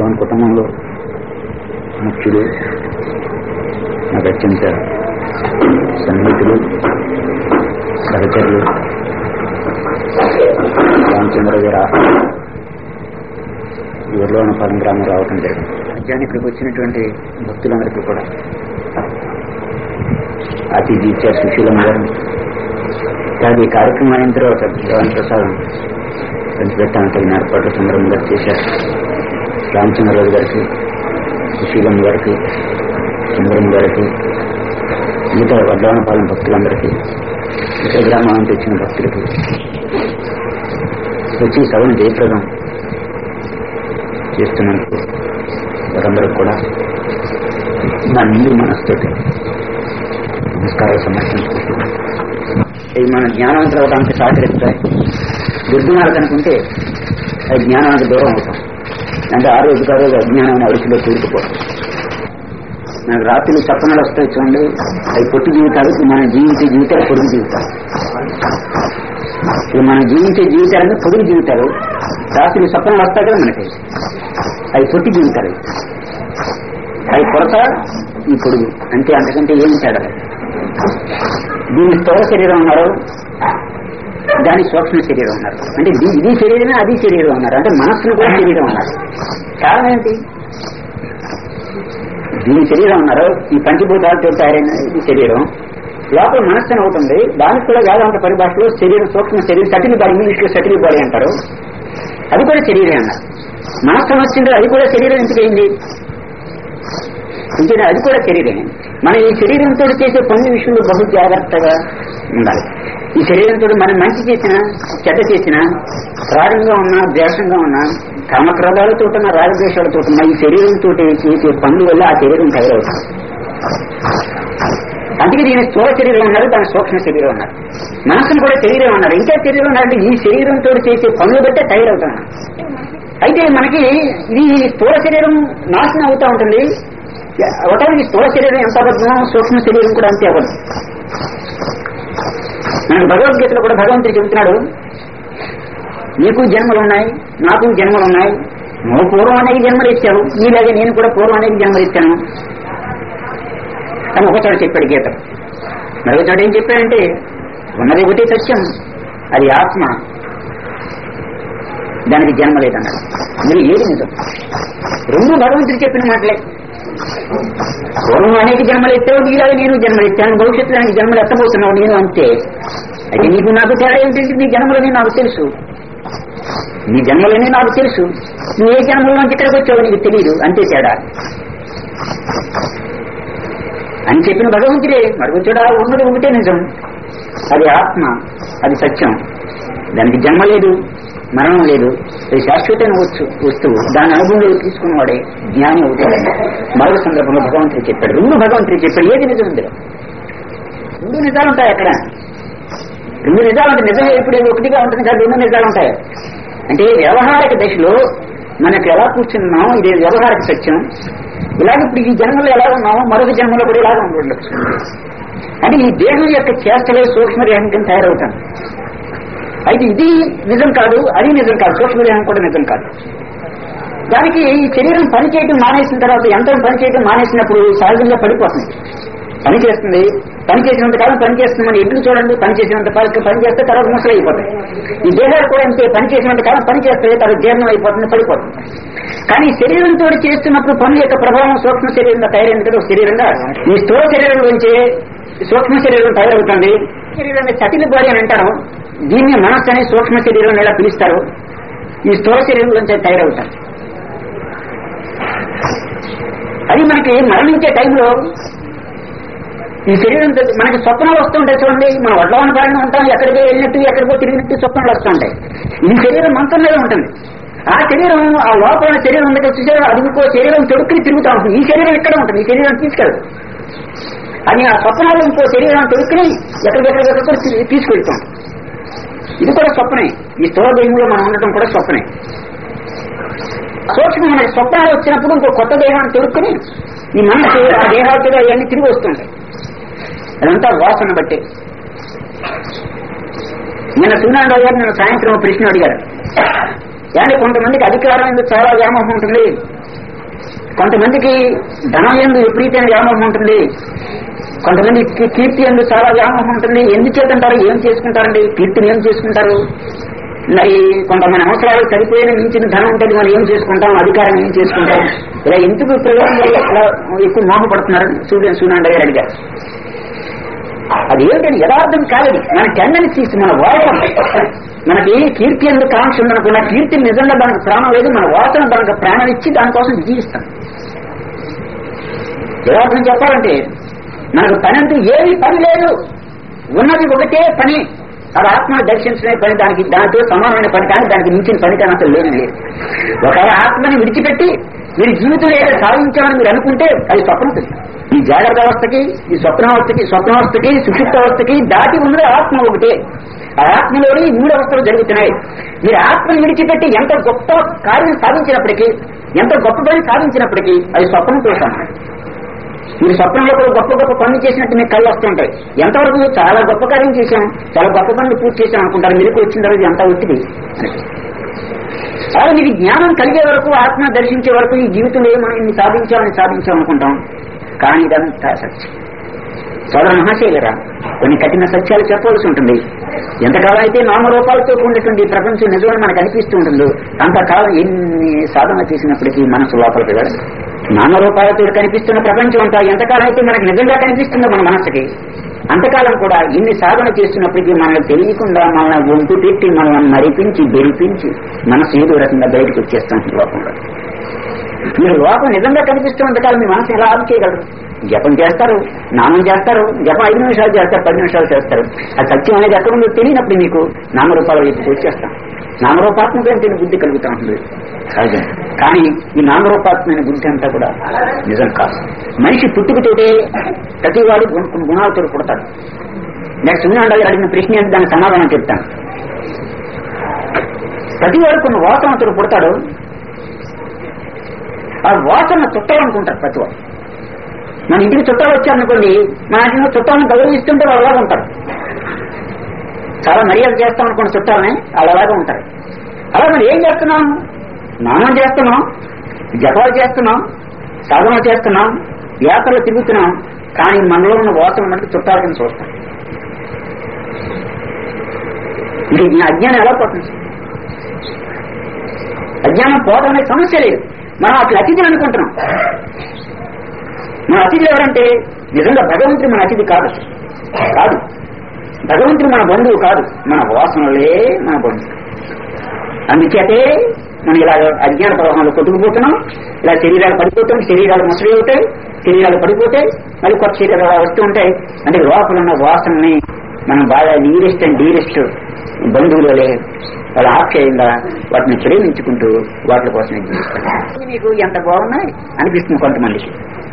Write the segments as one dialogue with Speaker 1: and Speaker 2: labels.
Speaker 1: భగవాన్ కుటుంబంలో ముఖ్యులు నాకు అత్యంత సన్నిహితులు సహచరులు రామచంద్ర గారు ఊర్లో ఉన్న పదం గ్రామం రావటం జరిగింది మధ్యాహ్నం ఇక్కడికి వచ్చినటువంటి భక్తులందరికీ కూడా అతిథి ఇచ్చారు సుశీలం గారు కాదు ఈ కార్యక్రమం అయిన తర్వాత భగవాన్ ప్రసాదం పంచిపెట్టాలని తగిన ఏర్పాట్లు చంద్రబాబు గారు చేశారు రామచంద్రరావు గారికి సుశీలం గారికి చంద్రం గారికి మిగతా వడ్లవనపాలెం భక్తులందరికీ ఇతర గ్రామాల నుంచి వచ్చిన భక్తులకి వచ్చి సభను జయప్రదం చేస్తున్నందుకు వారందరూ కూడా నా నిండు మనస్తోటి నమస్కారాలు సమర్పించుకుంటున్నాను ఇవి మన జ్ఞానవంతులు అవడానికి సహకరిస్తాయి దుర్గుణాలు కనుకుంటే అది జ్ఞానానికి దూరం అవుతాం అంటే ఆ రోజు ఆ రోజు అజ్ఞానం అడుగులో కూరుకుపోతాం నాకు రాత్రులు సపనలు వస్తాయి చూడండి అవి పొట్టి జీవితాలు ఇప్పుడు మనం జీవించే జీవితాలు పొడుగు జీవితాలు ఇప్పుడు మనం జీవించే జీవితాలు పొడుగు జీవితాలు రాత్రులు సపనలు వస్తాయి కదా మనకి అవి పొట్టి జీవితాలు అవి కొరత ఈ పొడుగు అంతే అంతకంటే ఏం తేడా లేదు. దీని స్థూల శరీరం ఉన్నారు దాని సూక్ష్మ శరీరం ఉన్నారు అంటే ఇది ఇది శరీరమే అది శరీరం ఉన్నారు అంటే మనస్సును కూడా శరీరం ఉన్నారు కారణం ఏంటి దీని శరీరం ఉన్నారు ఈ పంచభూతాలతో తయారైన ఇది శరీరం లోపల మనస్సు అని అవుతుంది దానికి కూడా వేదాంత పరిభాషలో శరీరం సూక్ష్మ శరీరం సటిల్ బాడీ ఇంగ్లీష్ లో సటిల్ బాడీ అంటారు అది కూడా శరీరం అన్నారు మనస్సు వచ్చింది అది కూడా శరీరం ఎందుకైంది ఇంకేనా అది కూడా శరీరమే మన ఈ శరీరంతో చేసే పనుల విషయంలో బహు జాగ్రత్తగా ఉండాలి ఈ శరీరంతో మనం మంచి చేసినా చెడ్డ చేసినా రాగంగా ఉన్నా ద్వేషంగా ఉన్నా కామక్రోధాలతో ఉన్న రాగద్వేషాలతో ఉన్న ఈ శరీరంతో చేసే పనుల వల్ల ఆ శరీరం తయారవుతుంది అందుకే దీని స్థూల శరీరం ఉన్నారు దాని సూక్ష్మ శరీరం ఉన్నారు మనసును కూడా శరీరం ఉన్నారు ఇంకా శరీరం ఉన్నారంటే ఈ శరీరంతో చేసే పనులు బట్టే తయారవుతున్నాం అయితే మనకి ఇది స్థూల శరీరం నాశనం అవుతా ఉంటుంది అవటానికి స్థూల శరీరం ఎంత అబద్ధమో సూక్ష్మ శరీరం కూడా అంతే అబద్ధం మనకు భగవద్గీతలో కూడా భగవంతుడు చెబుతున్నాడు నీకు జన్మలు ఉన్నాయి నాకు జన్మలు ఉన్నాయి నువ్వు పూర్వం అనేక జన్మలు ఇచ్చావు నీలాగే నేను కూడా పూర్వం అనేక జన్మలు ఇచ్చాను అని ఒక చోట చెప్పాడు గీత మరొక చోట ఏం చెప్పాడంటే ఉన్నది ఒకటి సత్యం అది ఆత్మ దానికి జన్మ లేదన్నాడు మీరు ఏది నిజం రెండు భగవంతుడు చెప్పిన మాటలే పూర్వం అనేక జన్మలు ఎత్తావు నీలాగా నేను జన్మలు ఎత్తాను భవిష్యత్తులో అనేక జన్మలు ఎత్తబోతున్నావు నేను అంతే అయితే నీకు నాకు తేడా ఏమిటంటే నీ జన్మలని నాకు తెలుసు నీ జన్మలని నాకు తెలుసు నువ్వు ఏ జన్మల నుంచి ఇక్కడికి వచ్చావో నీకు తెలియదు అంతే తేడా అని చెప్పిన భగవంతుడే మరుగుచుడా ఉన్నది ఒకటే నిజం అది ఆత్మ అది సత్యం దానికి జన్మ లేదు మరణం లేదు అది శాశ్వతమైన వచ్చు వస్తువు దాని అనుభవంలో తీసుకున్నవాడే జ్ఞాని అవుతాడని మరొక సందర్భంలో భగవంతుడు చెప్పాడు రెండు భగవంతుడు చెప్పాడు ఏది నిజం ఇందులో రెండు నిజాలు ఉంటాయి అక్కడ రెండు నిజాలు ఉంటాయి నిజం ఎప్పుడు ఒకటిగా ఉంటుంది కదా రెండు నిజాలు ఉంటాయి అంటే వ్యవహారిక దశలో మనకు ఎలా కూర్చున్నాం ఇది వ్యవహారిక సత్యం ఇలాగ ఇప్పుడు ఈ జన్మలో ఎలా ఉన్నామో మరొక జన్మలో కూడా ఇలాగ ఉండొచ్చు అంటే ఈ దేహం యొక్క చేష్టలే సూక్ష్మ దేహం కింద తయారవుతాం అయితే ఇది నిజం కాదు అది నిజం కాదు సూక్ష్మదేహం కూడా నిజం కాదు దానికి ఈ శరీరం పని చేయడం మానేసిన తర్వాత యంత్రం పని చేయడం మానేసినప్పుడు సహజంగా పడిపోతుంది పని చేస్తుంది పని చేసినంత కాలం పని చేస్తుందని ఎడ్లు చూడండి పని చేసినంత కాలం పని చేస్తే తర్వాత ముసలు అయిపోతాయి ఈ దేహాలు కూడా అంతే పని చేసినంత కాలం పని చేస్తే తర్వాత జీర్ణం అయిపోతుంది పడిపోతుంది కానీ ఈ శరీరంతో చేస్తున్నప్పుడు పనుల యొక్క ప్రభావం సూక్ష్మ శరీరంగా తయారైంది కదా ఒక శరీరంగా ఈ స్థూల శరీరం నుంచి సూక్ష్మ శరీరం తయారవుతుంది శరీరాన్ని సటిల్ బాడీ అని అంటారు దీన్ని మనస్సు అనే సూక్ష్మ శరీరం ఎలా పిలుస్తారు ఈ స్థూల శరీరం నుంచి తయారవుతారు అది మనకి మరణించే టైంలో ఈ శరీరం మనకి స్వప్నాలు వస్తుంటాయి చూడండి మన వడ్లవాని పాలన ఉంటాం ఎక్కడికో వెళ్ళినట్టు ఎక్కడికో తిరిగినట్టు స్వప్నాలు వస్తుంటాయి ఈ శరీరం మంత్రం మీద ఉంటుంది ఆ శరీరం ఆ లోపల శరీరం ఉంది కదా చూసారు అది ఇంకో శరీరం తొడుక్కుని తిరుగుతూ ఉంటుంది ఈ శరీరం ఇక్కడ ఉంటుంది ఈ శరీరం తీసుకెళ్ళదు అది ఆ స్వప్నాలు ఇంకో శరీరం తొడుక్కుని ఎక్కడికెక్కడికెక్కడ తీసుకెళ్తాం ఇది కూడా స్వప్నే ఈ స్థూల దేహంలో మనం ఉండటం కూడా స్వప్నే సూక్ష్మ మనకి స్వప్నాలు వచ్చినప్పుడు ఇంకో కొత్త దేహాన్ని తొడుక్కుని ఈ మనసు ఆ దేహాలతో అవన్నీ తిరిగి వస్తుంటాయి అదంతా వాసన బట్టే నిన్న సూర్యనారాయణ గారు నేను సాయంత్రం ఒక ప్రశ్న అడిగారు కానీ కొంతమందికి అధికారం ఎందుకు చాలా వ్యామోహం ఉంటుంది కొంతమందికి ధనం ఎందు విపరీతమైన వ్యామోహం ఉంటుంది కొంతమంది కీ- కీర్తి ఎందు చాలా వ్యామోహం ఉంటుంది ఎందుచేతంటారు ఏం చేసుకుంటారండి కీర్తిని ఏం చేసుకుంటారు మరి కొంతమంది అవసరాలు సరిపోయిన మించిన ధనం ఉంటుంది మనం ఏం చేసుకుంటాం అధికారం ఏం చేసుకుంటాం ఇలా ఎందుకు ప్రయోగంలో ఇలా ఎక్కువ మోహపడుతున్నారు సూర్య సూర్యండ గారు అడిగారు అది ఏంటంటే యథార్థం కాలేదు మన టెండెన్సీస్ మన వాసన మనకి కీర్తి ఎందుకు కాంక్ష ఉందనుకున్న కీర్తి నిజంగా దానికి ప్రాణం లేదు మన వాసన దానికి ప్రాణం ఇచ్చి దానికోసం జీవిస్తాం యథార్థం చెప్పాలంటే మనకు పని అంటూ ఏమీ పని లేదు ఉన్నది ఒకటే పని అది ఆత్మను దర్శించడమే పని దానికి దానితో సమానమైన పని కానీ దానికి మించిన పని కానీ అసలు లేదు లేదు ఒకవేళ ఆత్మని విడిచిపెట్టి మీరు జీవితం ఏదో సాధించామని మీరు అనుకుంటే అది స్వప్నం కింద. ఈ జాగ్రత్త అవస్థకి ఈ స్వప్నావస్థకి స్వప్నావస్థకి సుషుప్తావస్థకి దాటి ఉన్నది ఆత్మ ఒకటే ఆ ఆత్మలోని ఈ మూడు అవస్థలు జరుగుతున్నాయి మీరు ఆత్మని విడిచిపెట్టి ఎంత గొప్ప కార్యం సాధించినప్పటికీ ఎంత గొప్ప పని సాధించినప్పటికీ అది స్వప్నంతో సమానం మీరు స్వప్నంలో కూడా గొప్ప గొప్ప పనులు చేసినట్టు మీకు కళ్ళు వస్తుంటాయి ఎంతవరకు చాలా గొప్ప కార్యం చేశాం చాలా గొప్ప పనులు పూర్తి చేశాం అనుకుంటారు మీకు వచ్చిన తర్వాత ఎంత ఒత్తిడి అలా మీకు జ్ఞానం కలిగే వరకు ఆత్మ దర్శించే వరకు ఈ జీవితంలో ఏమో ఇన్ని సాధించామని సాధించాం అనుకుంటాం కానీ ఇదంతా సత్యం సోదర మహాశైలరా కొన్ని కఠిన సత్యాలు చెప్పవలసి ఉంటుంది ఎంతకాలం అయితే నామరూపాలతో కూడినటువంటి ఈ ప్రపంచం నిజమని మనకు అనిపిస్తూ ఉంటుందో అంతకాలం ఎన్ని సాధన చేసినప్పటికీ మనసు లోపలికి వెళ్ళదు నామరూపాలతో కనిపిస్తున్న ప్రపంచం అంతా ఎంతకాలం అయితే మనకు నిజంగా కనిపిస్తుందో మన మనసుకి అంతకాలం కూడా ఎన్ని సాధన చేస్తున్నప్పటికీ మనకు తెలియకుండా మన వంతు పెట్టి మనల్ని మరిపించి బెరిపించి మనసు ఏదో రకంగా బయటకు వచ్చేస్తాం లోకంలో మీరు లోపం నిజంగా కనిపిస్తున్నంత కాలం మీ మనసు ఎలా ఆపు చేయగలరు జపం చేస్తారు నామం చేస్తారు జపం ఐదు నిమిషాలు చేస్తారు పది నిమిషాలు చేస్తారు అది సత్యం అనేది ఎక్కడ ఉందో తెలియనప్పుడు మీకు నామరూపాల వైపు వచ్చేస్తాం నామరూపాత్మకమైన బుద్ధి కలుగుతూ ఉంటుంది సహజం కానీ ఈ నామరూపాత్మైన బుద్ధి అంతా కూడా నిజం కాదు మనిషి పుట్టుకతోటే ప్రతివాడు గుణ- కొన్ని గుణాలతో పుడతాడు నెక్స్ట్ సున్నాండాలి అడిగిన ప్రశ్న ఏంటి దానికి సమాధానం చెప్తాను ప్రతివాడు కొన్ని వాసనతో పుడతాడు ఆ వాసన చుట్టాలనుకుంటారు ప్రతివాడు మన ఇంటికి చుట్టాలు వచ్చారనుకోండి మన ఇంటికి చుట్టాలను గౌరవిస్తుంటే వాళ్ళు అలాగా ఉంటారు చాలా మర్యాద చేస్తాం అనుకోండి చుట్టాలని వాళ్ళు అలాగే ఉంటారు అలా మనం ఏం చేస్తున్నాం నామం చేస్తున్నాం జపాలు చేస్తున్నాం సాధన చేస్తున్నాం యాత్రలు తిరుగుతున్నాం కానీ మనలో ఉన్న వాసన మనకి చుట్టాల కింద చూస్తాం ఇది ఈ అజ్ఞానం ఎలా పోతుంది అజ్ఞానం పోవడం అనే సమస్య లేదు మనం అట్లా అతిథి అనుకుంటున్నాం మన అతిథి ఎవరంటే నిజంగా భగవంతుడు మన అతిథి కాదు కాదు భగవంతుడు మన బంధువు కాదు మన వాసనలే మన బంధువు అందుచేతే మనం ఇలా అజ్ఞాన ప్రవాహంలో కొట్టుకుపోతున్నాం ఇలా శరీరాలు పడిపోతాం శరీరాలు ముసలి అవుతాయి శరీరాలు పడిపోతాయి మళ్ళీ కొత్త శరీరాలు వస్తూ ఉంటాయి అంటే లోపల ఉన్న వాసనని మనం బాగా నీరెస్ట్ అండ్ డీరెస్ట్ బంధువులే వాళ్ళ ఆప్యాయంగా వాటిని ప్రేమించుకుంటూ వాటి కోసమే జీవిస్తాం మీకు ఎంత బాగున్నాయి అనిపిస్తుంది కొంతమందికి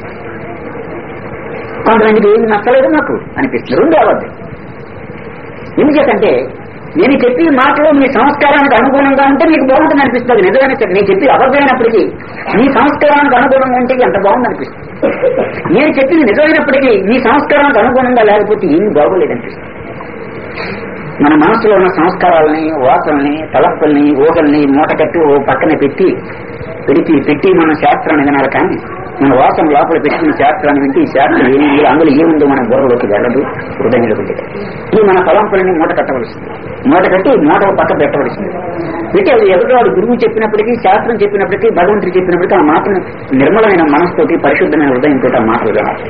Speaker 1: కొంతమందికి ఏమి నచ్చలేదు నాకు అనిపిస్తుంది రెండు అబద్ధం ఎందుకంటే నేను చెప్పి మాటలు మీ సంస్కారానికి అనుగుణంగా ఉంటే మీకు బాగుంటుంది అనిపిస్తుంది అది నిజమైన సరే నేను చెప్పి అబద్ధమైనప్పటికీ మీ సంస్కారానికి అనుగుణంగా ఉంటే ఎంత బాగుంది అనిపిస్తుంది నేను చెప్పింది నిజమైనప్పటికీ మీ సంస్కారానికి అనుగుణంగా లేకపోతే ఏమి బాగోలేదు అనిపిస్తుంది మన మనసులో ఉన్న సంస్కారాలని వాసనల్ని తలప్పుల్ని ఊగల్ని మూట కట్టి ఓ పక్కన పెట్టి పెడితే పెట్టి మన శాస్త్రాన్ని వినాలి కానీ మన వాసన లోపల పెట్టిన శాస్త్రాన్ని వింటే ఈ శాస్త్రం ఏమి లేదు అందులో ఏముందో మన బుర్రలోకి వెళ్ళదు హృదయంలోకి దిగదు. ఇది మన తలంపులని మూట కట్టవలసింది మూట కట్టి మూట ఓ పక్క పెట్టవలసింది పెట్టి అది ఎదుటివాడు గురువు చెప్పినప్పటికీ శాస్త్రం చెప్పినప్పటికీ భగవంతుడు చెప్పినప్పటికీ ఆ మాటను నిర్మలమైన మనసుతోటి పరిశుద్ధమైన హృదయంతో ఆ మాటలు వినాలి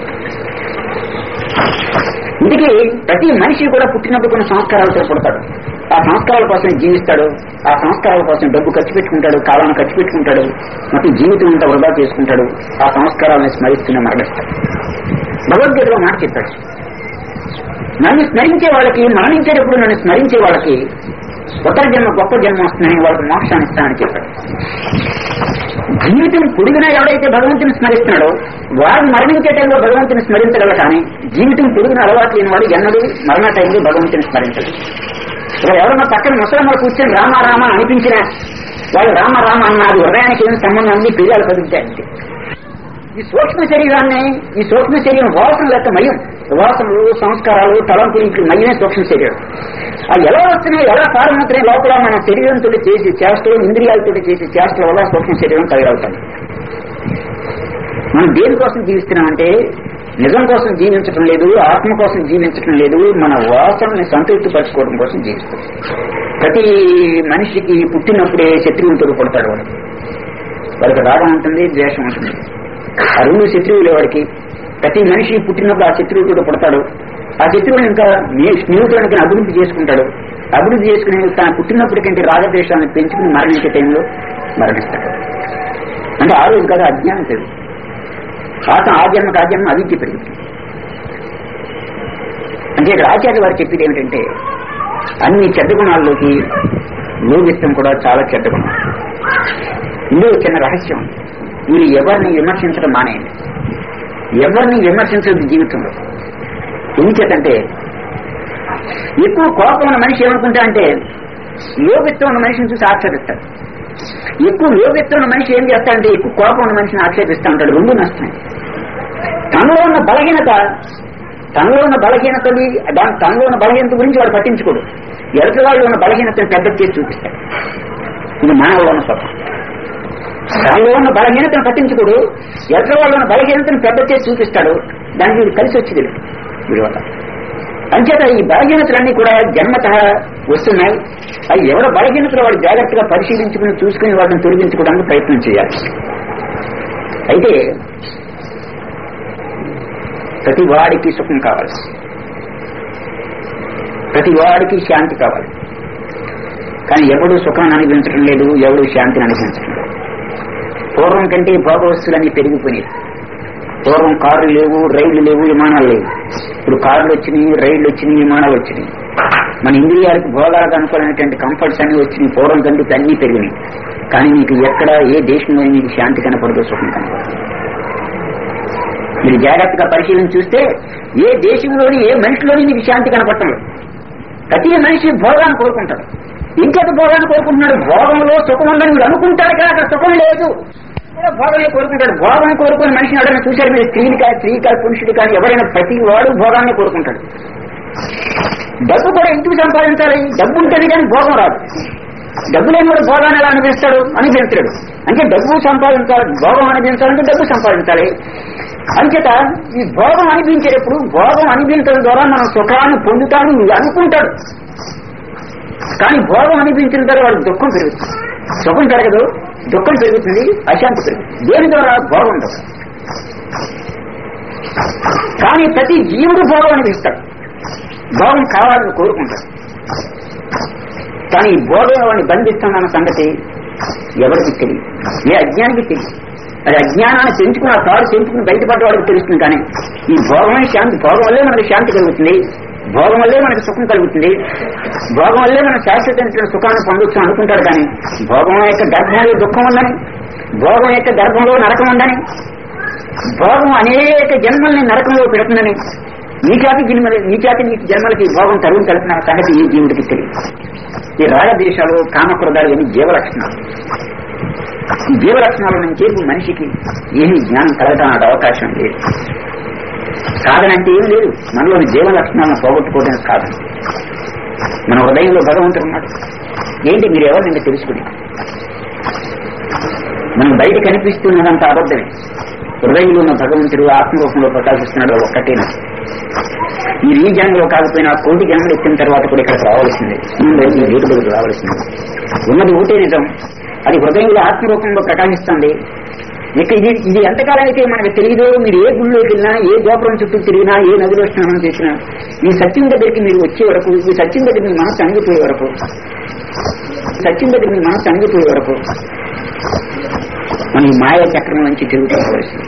Speaker 1: ఇందుకే ప్రతి మనిషి కూడా పుట్టినప్పుడు కొన్ని సంస్కారాలతో పుడతాడు ఆ సంస్కారాల కోసం జీవిస్తాడు ఆ సంస్కారాల కోసం డబ్బు ఖర్చు పెట్టుకుంటాడు కాలాన్ని ఖర్చు పెట్టుకుంటాడు మొత్తం జీవితం అంతా వృధా చేసుకుంటాడు ఆ సంస్కారాలను స్మరిస్తూనే మరణిస్తాడు భగవద్గీతలో మాట చెప్పాడు నన్ను స్మరించే వాళ్ళకి మరణించేటప్పుడు నన్ను స్మరించే వాళ్ళకి ఉత్తర జన్మ గొప్ప జన్మ వస్తుందని వాళ్ళకి మోక్షాన్ని ఇస్తానని చెప్పాడు జీవితం పొడిగిన ఎవడైతే భగవంతుని స్మరిస్తున్నాడో వాడు మరణించే టైంలో భగవంతుని స్మరించగలరు కానీ జీవితం పొడిగిన అలవాటు లేని వాడు ఎన్నడూ మరణ టైంలో భగవంతుని స్మరించడు ఇక్కడ ఎవరన్నా పక్కన ముసలమ్మలు కూర్చొని రామ రామ అనిపించిన వాళ్ళు రామ రామ అన్నారు హృదయానికి ఏం సంబంధం ఉంది పిల్లలు కదులుతాయంటే ఈ సూక్ష్మ శరీరాన్ని ఈ సూక్ష్మ శరీరం వాసన లెక్క మయం వాసనలు సంస్కారాలు తలంపులు ఇంటి మయమే సూక్ష్మ శరీరం అవి ఎలా వస్తున్నాయి ఎలా పారమవుతున్నాయి లోపల మన శరీరంతో చేసి చేష్టలు ఇంద్రియాలతో చేసి చేష్టల వల్ల సూక్ష్మ శరీరం తయారవుతాయి మనం దేనికోసం జీవిస్తున్నామంటే నిజం కోసం జీవించటం లేదు ఆత్మ కోసం జీవించటం లేదు మన వాసనని సంతృప్తిపరచుకోవడం కోసం జీవిస్తాం ప్రతి మనిషికి పుట్టినప్పుడే శత్రువులతో పుడతాడు వాడు వాడికి రాగం ఉంటుంది ద్వేషం ఉంటుంది ఆ రెండు శత్రువులే వాడికి ప్రతి మనిషి పుట్టినప్పుడు ఆ శత్రువుతో పుడతాడు ఆ శత్రువుని ఇంకా నే- స్నేహితులకి అభివృద్ధి చేసుకుంటాడు అభివృద్ధి చేసుకుని తన పుట్టినప్పటికంటే రాగద్వేషాలను పెంచుకుని మరణించే టైంలో మరణిస్తాడు అంటే ఆ రోజు కదా అజ్ఞానం పెరుగుతుంది ఆత్మ ఆ జన్మకు ఆ జన్మ అవిద్య పెరుగుతుంది అంటే ఇక్కడ ఆచార్య వారు చెప్పేది ఏమిటంటే అన్ని చెడ్డ గుణాల్లోకి లోగిష్టం కూడా చాలా చెడ్డ గుణం ఇందులో చిన్న రహస్యం ఉంది. మీరు ఎవరిని విమర్శించడం మానేయండి ఎవరిని విమర్శించదు జీవితంలో ఎందుచేతంటే ఎక్కువ కోపం ఉన్న మనిషి ఏమనుకుంటా అంటే యోగిత్వం ఉన్న మనిషిని చూసి ఆక్షేపిస్తాడు ఎక్కువ యోగిత్వం ఉన్న మనిషి ఏం చేస్తాడంటే ఎక్కువ కోపం ఉన్న మనిషిని ఆక్షేపిస్తూ ఉంటాడు రెండు నష్టమే తనలో ఉన్న బలహీనత తనలో ఉన్న బలహీనతని దాని తనలో ఉన్న బలహీనత గురించి వాడు పట్టించుకోడు ఎదుటి వాళ్ళు ఉన్న బలహీనతను పెద్ద చేసి చూపిస్తాడు ఇది మానవులో ఉన్న స్వభావం తనలో ఉన్న బలహీనతను పట్టించుకోడు ఎదుటి వాళ్ళు ఉన్న బలహీనతను పెద్ద చేసి చూపిస్తాడు దానికి వీడు కలిసి వచ్చింది వీడి వల్ల అంచేత ఈ బలహీనతలన్నీ కూడా జన్మత వస్తున్నాయి అవి ఎవరి బలహీనతలు వాడు జాగ్రత్తగా పరిశీలించుకుని చూసుకుని వాటిని తొలగించుకోవడానికి ప్రయత్నం చేయాలి అయితే ప్రతి వాడికి సుఖం కావాలి ప్రతి వాడికి శాంతి కావాలి కానీ ఎవడు సుఖాన్ని అనుభవించడం లేదు ఎవడు శాంతిని అనుభవించడం లేదు పూర్వం కంటే భోగవస్తులన్నీ పెరిగిపోయినాయి పూర్వం కార్లు లేవు రైళ్లు లేవు విమానాలు లేవు ఇప్పుడు కార్లు వచ్చినాయి రైళ్లు వచ్చినాయి విమానాలు వచ్చినాయి మన ఇంద్రియాలకు భోగాలకు అనుకూలమైనటువంటి కంఫర్ట్స్ అన్ని వచ్చినాయి పూర్వం కంటే ఇప్పుడు అన్ని పెరిగినాయి కానీ మీకు ఎక్కడ ఏ దేశంలో మీకు శాంతి కనపడదు సుఖం కనపడదు మీరు జాగ్రత్తగా పరిశీలన చూస్తే ఏ దేశంలోని ఏ మనిషిలోని మీకు శాంతి కనపడటం లేదు ప్రతి మనిషి భోగాన్ని కోరుకుంటాడు ఇంకెంత భోగాన్ని కోరుకుంటున్నాడు భోగంలో సుఖం ఉందని వీడు అనుకుంటాడు కానీ అక్కడ సుఖం లేదు ఏదో భోగమే కోరుకుంటాడు భోగం కోరుకుని మనిషిని ఎవరైనా చూశారు మీరు స్త్రీని కాదు స్త్రీ కాదు పురుషుడు కానీ ఎవరైనా ప్రతి వాడు భోగాన్ని కోరుకుంటాడు డబ్బు కూడా ఎందుకు సంపాదించాలి డబ్బు ఉంటేనే కానీ భోగం రాదు డబ్బు లేని వాడు భోగాన్ని ఎలా అనిపిస్తాడు అనిపించడు అంటే డబ్బు సంపాదించాలి భోగం అనిపించాలంటే డబ్బు సంపాదించాలి అంచేత ఈ భోగం అనిపించేటప్పుడు భోగం అనిపించడం ద్వారా మనం సుఖాన్ని పొందుతాను వీడు అనుకుంటాడు కానీ భోగం అనిపించిన తర్వాత వాడికి దుఃఖం పెరుగుతుంది సుఖం పెరగదు దుఃఖం పెరుగుతుంది అశాంతి పెరుగుతుంది దేని ద్వారా భోగం ద్వారా కానీ ప్రతి జీవుడు భోగం అనిపిస్తాడు భోగం కావాలని కోరుకుంటాడు కానీ ఈ భోగం వాడిని బంధిస్తుందన్న సంగతి ఎవరికి తెలియదు ఏ అజ్ఞానికి తెలియదు అది అజ్ఞానాన్ని పెంచుకుని ఆ తాడు పెంచుకుని బయటపడ్డ వాడికి తెలుస్తుంది కానీ ఈ భోగమే శాంతి భోగం వల్లే మనకి శాంతి కలుగుతుంది భోగం వల్లే మనకి సుఖం కలుగుతుంది భోగం వల్లే మనం శాశ్వతమైన సుఖాన్ని పొందొచ్చు అనుకుంటారు కానీ భోగం యొక్క గర్భంలో దుఃఖం ఉందని భోగం యొక్క గర్భంలో నరకం ఉందని భోగం అనేక జన్మల్ని నరకంలో పెడుతుందని నీచాతి జన్మల నీచాతి నీటి జన్మలకి భోగం తరువు తెలుపుతున్న సంగతి ఈ జీవుడికి తెలియదు ఈ రాగదేశాలు కామక్రోధాలు ఇవన్నీ జీవలక్షణాలు ఈ జీవలక్షణాల నుంచి మనిషికి ఏమీ జ్ఞానం కలగడానికి అవకాశం లేదు సాధన అంటే ఏం లేదు మనలోని జీవ లక్షణాలను పోగొట్టుకోవడానికి సాధన మన హృదయంలో భగవంతుడు ఉన్నాడు ఏంటి మీరు ఎవరు నిన్న తెలుసుకుని మనం బయట కనిపిస్తున్నదంతా అబద్ధమే హృదయంలో ఉన్న భగవంతుడు ఆత్మరూపంలో ప్రకాశిస్తున్నాడు అది ఒక్కటేనా మీరు ఈ జన్మలో కాకపోయినా కోటి జన్మలు ఎత్తిన తర్వాత కూడా ఇక్కడికి రావాల్సిందే ఈ వీటి దగ్గరకు రావాల్సిందే ఉన్నది ఒకటే నిజం అది హృదయంలో ఆత్మరూపంలో ప్రకాశిస్తుంది ఇక ఇది ఇది ఎంతకాలం అయితే మనకు తెలియదో మీరు ఏ గుళ్ళోకి వెళ్ళినా ఏ గోపురం చుట్టూ తిరిగినా ఏ నదిలో స్నానం చేసినా ఈ సత్యం దగ్గరికి మీరు వచ్చే వరకు ఈ సత్యం దగ్గర మీ మనసు అణిగిపోయే వరకు సత్యం దగ్గర మీ మనసు అణిగిపోయే వరకు మన ఈ మాయ చక్రం నుంచి తిరుగుతుండవలసింది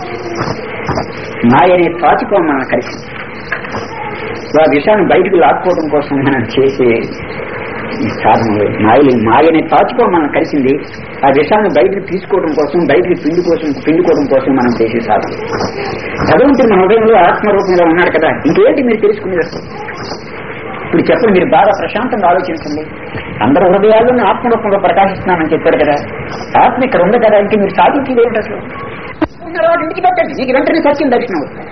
Speaker 1: మాయనే తాచుకో మనం కలిసి ఆ విషయాన్ని బయటకు లాక్కోవడం కోసం మనం చేసే ఈ సాధనలు మాయలు మాయని తాచుకో మనం కలిసింది ఆ విషయాన్ని బయటకు తీసుకోవడం కోసం బయటకు పిండి కోసం పిండుకోవడం కోసం మనం చేసే సాధన భగవంతుడు మన హృదయంలో ఆత్మరూపంలో ఉన్నాడు కదా ఇంకేంటి మీరు తెలుసుకునేది అసలు ఇప్పుడు చెప్పండి మీరు బాగా ప్రశాంతంగా ఆలోచించండి అందరి హృదయాల్లోనూ ఆత్మరూపంలో ప్రకాశిస్తున్నానని చెప్పారు కదా ఆత్మ ఇక్కడ ఉంది కదా ఇంక మీరు సాధించేది ఏమిటి అసలు ఉన్న తర్వాత ఇంటికి పెట్టండి మీకు వెంటనే సత్యం దర్శనం అవుతుంది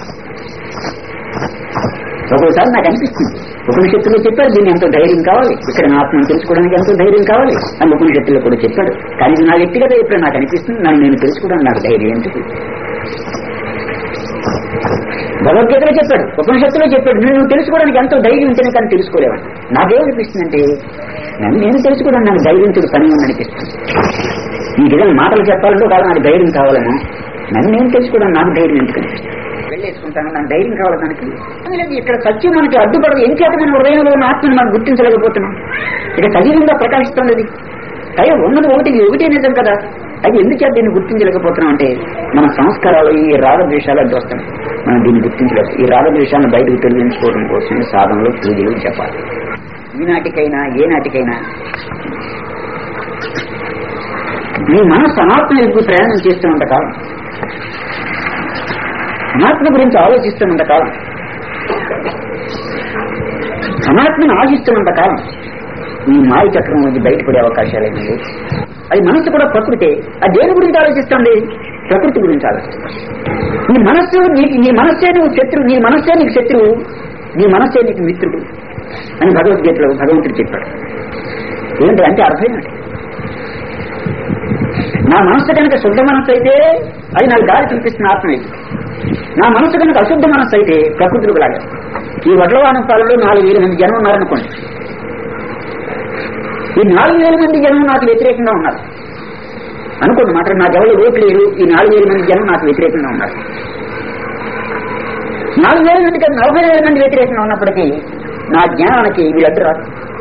Speaker 1: ఒక్కోసారి నాకు అనిపిస్తుంది ఉపనిషత్తులో చెప్పాడు దీన్ని ఎంతో ధైర్యం కావాలి ఇక్కడ నా ఆత్మను తెలుసుకోవడానికి ఎంతో ధైర్యం కావాలి అని ఉపనిషత్తులో కూడా చెప్పాడు కానీ ఇది నా వ్యక్తిగత ఇప్పుడు నాకు అనిపిస్తుంది నన్ను నేను తెలుసుకోవడానికి నాకు ధైర్యం ఎందుకు భగవద్గీతలో చెప్పాడు ఉపనిషత్తులో చెప్పాడు నువ్వు నువ్వు తెలుసుకోవడానికి ఎంతో ధైర్యం ఉంటేనే కానీ తెలుసుకోలేవా నాకేమనిపిస్తుందంటే నన్ను నేను తెలుసుకోవడానికి నాకు ధైర్యంతుడు పని ఉందనిపిస్తుంది నీకు ఏదైనా మాటలు చెప్పాలంటే కాదు నాకు ధైర్యం కావాలేమో నన్ను నేను తెలుసుకోవడానికి నాకు ధైర్యం ఎందుకు వెళ్ళేసుకుంటాను నాకు ధైర్యం కావాలి దానికి అని లేదు ఇక్కడ సత్యం మనకి అడ్డుపడదు ఎంచేత మన హృదయంలో ఉన్న ఆత్మని మనం గుర్తించలేకపోతున్నాం ఇక సజీవంగా ప్రకాశిస్తుంది అది అయ్యో ఉన్నది ఒకటి ఇది ఒకటే నిజం కదా అది ఎందుచేత దీన్ని గుర్తించలేకపోతున్నాం అంటే మన సంస్కారాలు ఈ రాగద్వేషాలు అడ్డు వస్తాయి మనం దీన్ని గుర్తించలేదు ఈ రాగద్వేషాలను బయటకు తొలగించుకోవడం కోసం సాధనలు పూజలు చెప్పాలి ఈనాటికైనా ఏ నాటికైనా మీ మనస్సు అనాత్మ ఎదుగు ప్రయాణం చేస్తున్నంత కాలం అనాత్మ గురించి ఆలోచిస్తున్నంత కాలం అనాత్మను ఆశిస్తున్నంత కాలం ఈ మాయ చక్రం నుంచి బయటపడే అవకాశాలు ఏమీ లేవు అది మనస్సు కూడా ప్రకృతే అది దేని గురించి ఆలోచిస్తుంది ప్రకృతి గురించి ఆలోచిస్తుంది నీ మనస్సు నీకు నీ మనస్సే నువ్వు శత్రువు నీ మనస్సే నీకు శత్రువు నీ మనస్సే నీకు మిత్రుడు అని భగవద్గీతలో భగవంతుడు చెప్పాడు ఏంటి అంటే అర్థం ఏంటి నా మనస్సు కనుక శుద్ధ మనస్సు అయితే అది నాకు దారి చూపిస్తున్న ఆత్మ ఇది నా మనస్సు కనుక అశుద్ధ మనస్సు అయితే ప్రకృతికి లాగా ఈ వడ్లవాన పాలలో నాలుగు వేల మంది జనం ఉన్నారనుకోండి ఈ నాలుగు వేల మంది జనం నాకు వ్యతిరేకంగా ఉన్నారు అనుకోండి మాత్రం నాకు ఎవరు ఓట్లు లేరు ఈ నాలుగు వేల మంది జనం నాకు వ్యతిరేకంగా ఉన్నారు నాలుగు వేల మంది కాదు నలభై వేల మంది వ్యతిరేకంగా ఉన్నప్పటికీ నా జ్ఞానానికి వీళ్ళడ్డు రాదు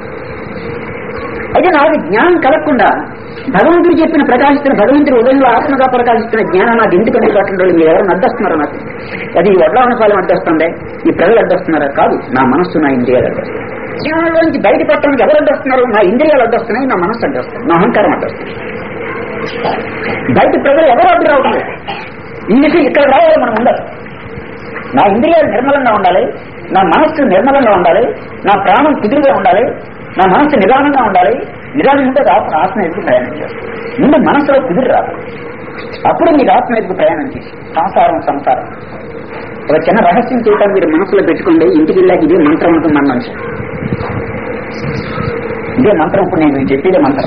Speaker 1: అయితే నాకు జ్ఞానం కలగకుండా భగవంతుడు చెప్పిన ప్రకాశిస్తున్న భగవంతుడు ఉదయంలో ఆత్మగా ప్రకాశిస్తున్న జ్ఞానం నాకు ఎందుకు అందుబాటులో మీరు ఎవరైనా అడ్డొస్తున్నారో నాకు అది ఈ వడ్లావన ఫలం అడ్డొస్తుందే ఈ ప్రజలు అడ్డొస్తున్నారా కాదు నా మనస్సు నా ఇంద్రియాలు అడ్డొస్తున్నాయి జ్ఞానంలో నుంచి బయటపడటానికి ఎవరు అడ్డొస్తున్నారు నా ఇంద్రియాలు అడ్డొస్తున్నాయి నా మనస్సు అడ్డొస్తుంది నా అహంకారం అడ్డొస్తుంది బయట ప్రజలు ఎవరు అడ్డు రావడం లేదు. ఈ విషయం ఇక్కడ రావాలి మనం ఉండదు నా ఇంద్రియాలు నిర్మలంగా ఉండాలి నా మనస్సు నిర్మలంగా ఉండాలి నా ప్రాణం కుదురుగా ఉండాలి నా మనస్సు నిదానంగా ఉండాలి నిదానం ఉంటే ఆత్మ ఆత్మ ఎదుగు ప్రయాణం చేస్తుంది ముందు మనసులో కుదిరి రాదు అప్పుడు మీకు ఆత్మ ఎదుగు ప్రయాణం చేసి సంసారం సంసారం ఒక చిన్న రహస్యం చేత మీరు మనసులో పెట్టుకోండి ఇంటికి వెళ్ళాక ఇదే మంత్రం ఉంటుంది మన మనిషి ఇదే మంత్రం ఇప్పుడు నేను మీకు చెప్పేదే మంత్రం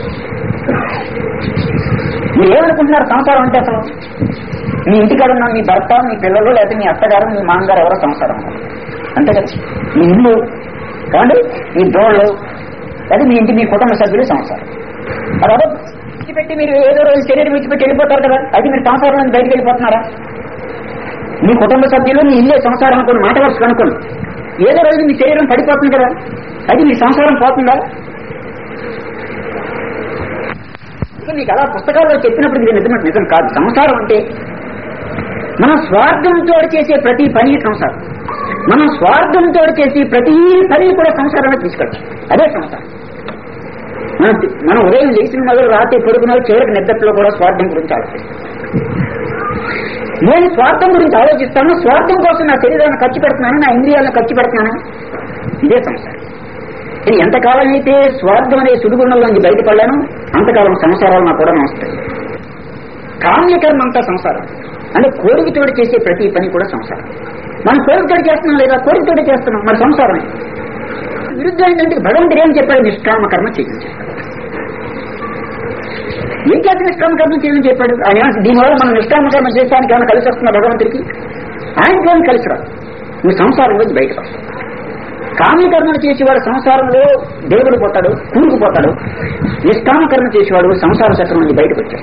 Speaker 1: మీరు ఏమనుకుంటున్నారు సంసారం అంటే అసలు మీ ఇంటికాడ ఉన్న మీ భర్త మీ పిల్లలు లేకపోతే మీ అత్తగారు మీ మామగారు ఎవరో సంసారం అంతే కదా మీ ఇల్లు కావండి మీ దోళ్ళు అది మీ ఇంటి మీ కుటుంబ సభ్యులు సంసారం అది అదో విడిచిపెట్టి మీరు ఏదో రోజు శరీరం విడిచిపెట్టి వెళ్ళిపోతారు కదా అది మీరు సంసారం నుంచి బయటకు వెళ్ళిపోతున్నారా మీ కుటుంబ సభ్యులు మీ ఇల్లే సంసారం అనుకోండి మాట వరుస అనుకోండి ఏదో రోజు మీ శరీరం పడిపోతుంది కదా అది మీ సంసారం పోతుందా సో మీకు అలా పుస్తకాల్లో చెప్పినప్పుడు ఇది నిజం నిజం కాదు సంసారం అంటే మన స్వార్థంతో చేసే ప్రతి పని సంసారం మనం స్వార్థంతో చేసే ప్రతి పని కూడా సంసారాన్ని తీసుకెళ్తాం అదే సంసారం మనం మనం ఉదయం లేచిన మొదలు రాత్రి పడుకున్న చివరికి నిద్రలో కూడా స్వార్థం గురించి ఆలోచిస్తాం నేను స్వార్థం గురించి ఆలోచిస్తాను స్వార్థం కోసం నా శరీరాన్ని ఖర్చు పెడుతున్నాను నా ఇంద్రియాలను ఖర్చు పెడుతున్నాను ఇదే సంసారం నేను ఎంతకాలం అయితే స్వార్థం అనే సుడిగుండంలోంచి బయటపడ్డాను అంతకాలం సంసారాలు నాకు కూడా వస్తాయి కామ్యకర్మ అంతా సంసారం అంటే కోరికతోటి చేసే ప్రతి పని కూడా సంసారం మనం కోరికతోటి చేస్తున్నాం లేదా కోరికతోటి చేస్తున్నాం మరి సంసారమే విరుద్ధం ఏంటంటే భగవంతుడు ఏం చెప్పాడు నిష్కామ కర్మ చేయించి ఏం చేత నిష్కామ కర్మ చేయమని చెప్పాడు ఆయన ఏమన్నా దీనివల్ల మనం నిష్కామ కర్మ చేసానికి ఏమైనా కలిసి వస్తున్నా భగవంతుడికి ఆయనకి ఏమైనా కలిసి రాదు నువ్వు సంసారం నుంచి బయటకు వస్తావు కామ్యకర్మను చేసేవాడు సంసారంలో దేవుడు పోతాడు కూరుకుపోతాడు నిష్కామకర్మ చేసేవాడు సంసార చక్రం నుంచి బయటకు వచ్చాడు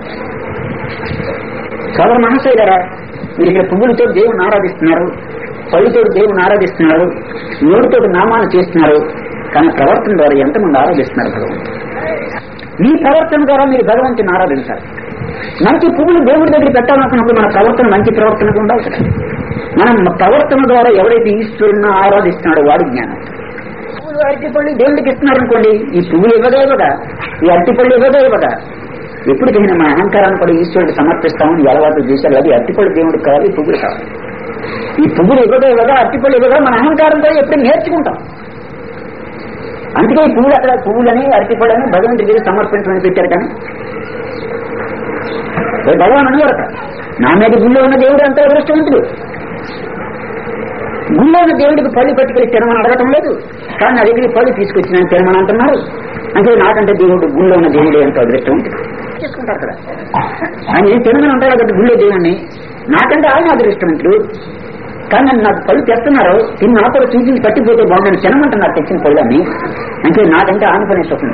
Speaker 1: సదరు మనసైదరా మీరు ఇక్కడ పువ్వులతో దేవుని ఆరాధిస్తున్నారు పళ్ళుతో దేవుని ఆరాధిస్తున్నారు నోటితో నామాలు చేస్తున్నారు కానీ ప్రవర్తన ద్వారా ఎంతమంది ఆరాధిస్తున్నారు భగవంతుడు మీ ప్రవర్తన ద్వారా మీరు భగవంతుని ఆరాధించాలి మంచి పువ్వులు దేవుడి దగ్గర పెట్టాలనుకున్నప్పుడు మన ప్రవర్తన మంచి ప్రవర్తనగా ఉండాలి కదా మనం ప్రవర్తన ద్వారా ఎవరైతే ఈశ్వరుని ఆరాధిస్తున్నాడో వాడు జ్ఞానం పువ్వులు అరటిపళ్ళు దేవుడికి ఇస్తున్నారు అనుకోండి ఈ పువ్వులు ఇవ్వగా ఇవ్వగా ఈ అరటిపళ్ళు ఇవ్వగా ఇవ్వగా ఎప్పటికైనా మన అహంకారాన్ని కూడా ఈశ్వరుడికి సమర్పిస్తామని ఈ అలవాటు చేశారు అది అరటిపళ్ళు దేవుడికి కావాలి ఈ పువ్వులు కావాలి ఈ పువ్వులు ఇవ్వగా ఇవ్వగా అరటిపళ్ళు ఇవ్వగా మన అహంకారం కూడా ఎప్పుడు నేర్చుకుంటాం అందుకే ఈ పువ్వులు అక్కడ పువ్వులని అరటిపళ్ళని భగవంతుడి దగ్గర సమర్పించమని పెట్టారు కానీ ఓ భగవాన్ అనేవారు అక్కడ నా మీద గుళ్ళో ఉన్న దేవుడు అంత అదృష్టవంతుడు గుళ్ళో ఉన్న దేవుడికి పళ్ళు పట్టుకెళ్ళి తినమని అడగటం లేదు కానీ నా దగ్గరికి పళ్ళు తీసుకొచ్చి నేను తినమని అంటున్నారు అంటే నాకంటే దేవుడు గుళ్ళో ఉన్న దేవుడు ఎంతో అదృష్టవంతుడు చేసుకుంటారు కదా ఆయన ఏం తినమని అంటారు కదా గుళ్ళో దేవుడిని నాకంటే ఆయన అదృష్టవంతుడు కానీ నన్ను నాకు పళ్ళు తెస్తున్నారు తిని నాకు కూడా చూసి పట్టిపోతే బాగుందని తినమంటున్నారు తెచ్చిన పళ్ళని అంటే నాకంటే ఆయన పని సుఖం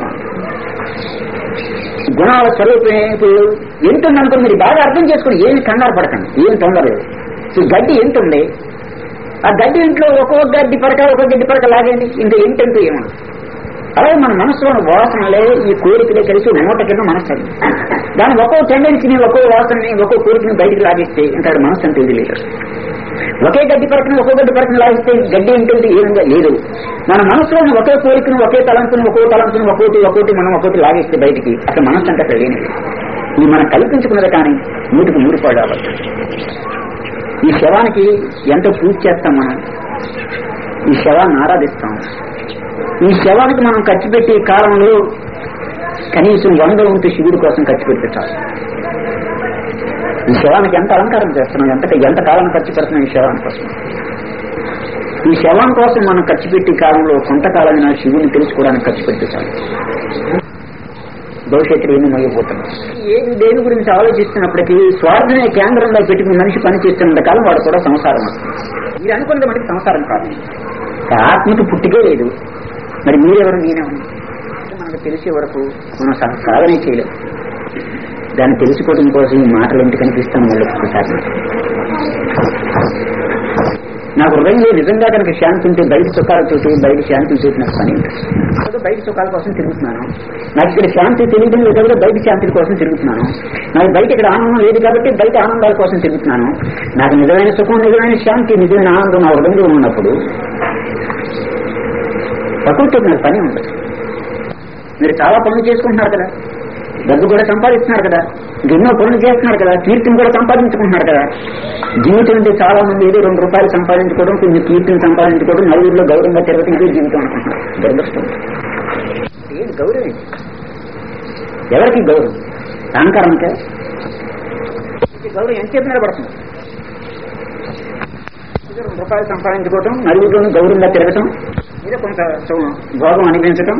Speaker 1: గుణాల స్వరూపం ఎంత ఉందనుకో మీరు బాగా అర్థం చేసుకుని ఏమి కంగారు పడకండి ఏమి తొందర లేదు ఈ గడ్డి ఎంత ఉంది ఆ గడ్డి ఇంట్లో ఒక్కొక్క గడ్డి పరక ఒక్కొక్క గడ్డి పరక లాగండి ఇంకా ఏంటంటూ ఏమో అలాగే మన మనసులో వాసనలే ఈ కోరికలే కలిసి మూట కింద మనసు అది. దాని ఒక్కో టెండెన్సీని ఒక్కో వాసనని ఒక్కో కోరికని బయటికి లాగిస్తే ఇంకా అది మనసు అంటే ఇది లేదు ఒకే గడ్డి పరకని ఒక్కో గడ్డి పరకని లాగిస్తే గడ్డి ఏంటంటే ఏమిగా లేదు మన మనసులోని ఒకే కోరికను ఒకే తలంపును ఒక్కో తలంపును ఒక్కోటి ఒక్కోటి మనం ఒక్కోటి లాగిస్తే బయటికి అసలు మనసు అంటే అక్కడ లేని ఇది మనం కల్పించుకున్నది కానీ నూటికి నూరు పడాలి ఈ శవానికి ఎంత పూజ చేస్తాం మనం ఈ శవాన్ని ఆరాధిస్తాం ఈ శవానికి మనం ఖర్చు పెట్టే కాలంలో కనీసం వంద వంతు శివుడి కోసం ఖర్చు పెడితే చాలు ఈ శవానికి ఎంత అలంకారం చేస్తున్నాం ఎంత ఎంత కాలం ఖర్చు పెడుతున్నాం ఈ శవాని కోసం ఈ శవం కోసం మనం ఖర్చు పెట్టే కాలంలో కొంతకాలమైన శివుని తెలుసుకోవడానికి ఖర్చు పెడితే చాలు భవిష్యత్తులో ఎన్ని మొయ్యపోతున్నాం ఏది దేని గురించి ఆలోచిస్తున్నప్పటికీ స్వార్థమే కేంద్రంలో పెట్టుకుని మనిషి పని చేస్తున్నంత కాలం వాడు కూడా సంసారం మీరు అనుకున్నది మనకి సంసారం కాదు ఆత్మకి పుట్టికే లేదు మరి మీరెవరు నేనెవరు మనకు తెలిసే వరకు మనం సా- సాధనే చేయలేం దాన్ని తెలుసుకోవడం కోసం ఈ మాటలు ఎందుకు కనిపిస్తాను మళ్ళీ ఒకసారి నాకు హృదయంలో నిజంగా కనుక శాంతి ఉంటే బయట సుఖాలతోటి బయట శాంతి తోటి నాకు పని ఉంటుంది. ఏదో బయట సుఖాల కోసం తిరుగుతున్నాను నాకు ఇక్కడ శాంతి తెలియడం లేదు కాబట్టి బయట శాంతి కోసం తిరుగుతున్నాను నాకు బయట ఇక్కడ ఆనందం లేదు కాబట్టి బయట ఆనందాల కోసం తిరుగుతున్నాను నాకు నిజమైన సుఖం నిజమైన శాంతి నిజమైన ఆనందం నా హృదయంలో ఉన్నప్పుడు ప్రకృతితో నాకు పని ఉండదు మీరు చాలా పనులు చేసుకుంటున్నారు కదా డబ్బు కూడా సంపాదిస్తున్నారు కదా ఎన్నో పనులు చేస్తున్నారు కదా కీర్తిని కూడా సంపాదించుకుంటున్నారు కదా జీవితం అంటే చాలా మంది ఏదో రెండు రూపాయలు సంపాదించుకోవడం కొన్ని కీర్తిని సంపాదించుకోవడం నలుగురిలో గౌరవంగా తిరగడం ఇదే జీవితం అనుకుంటున్నారు దురదృష్టం ఏది గౌరవం ఇది? ఎవరికి గౌరవం అహంకారంకే ఈ గౌరవం ఎంతసేపు నిలబడుతుంది ఏదో రెండు రూపాయలు సంపాదించుకోవటం నలుగురిలోనూ గౌరవంగా తిరగటం ఏదో కొంత సు- భోగం అనిపించటం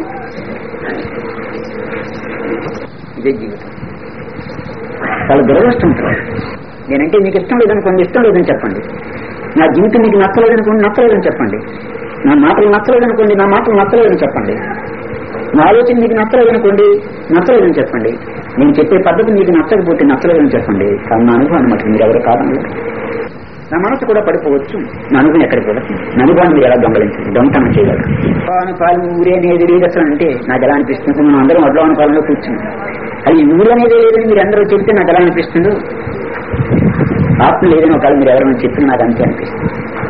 Speaker 1: ఇదే జీవితం చాలా దురదృష్టం తర్వాత నేనంటే మీకు ఇష్టం లేదనుకోండి ఇష్టం లేదని చెప్పండి నా జీవితం మీకు నచ్చలేదనుకోండి నచ్చలేదని చెప్పండి నా మాటలు నచ్చలేదనుకోండి నా మాటలు నచ్చలేదని చెప్పండి నా ఆలోచన మీకు నచ్చలేదనుకోండి నచ్చలేదని చెప్పండి నేను చెప్పే పద్ధతి మీకు నచ్చకపోతే నచ్చలేదని చెప్పండి కానీ నా అనుభవం అనమాట మీరు ఎవరు కాదనలేదు నా మనసు కూడా పడిపోవచ్చు నా అనుభవం ఎక్కడికి వెళుతుంది నా అనుభవాన్ని మీరు ఎలా దొంగలించండి దొంగతనం చేయగలరు అడ్వాని పాలన ఊరే అనేది లేదు అసలు అంటే నాకు ఎలా అనిపిస్తుంది మనం అందరం అడ్వాని పాలనలో కూర్చున్నాం అది ఊరు అనేది లేదని మీరు అందరూ చెప్తే నాకు ఎలా అనిపిస్తుందో ఆత్మ లేదని ఒకవేళ మీరు ఎవరైనా చెప్పిన నాకు అంతే అనిపిస్తుంది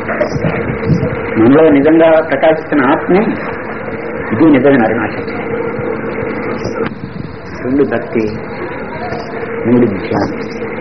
Speaker 1: మనలో నిజంగా ప్రకాశిస్తున్న ఆత్మే ఇది నిజమైన అరుణాచలం రెండు భక్తి మూడు ధ్యానం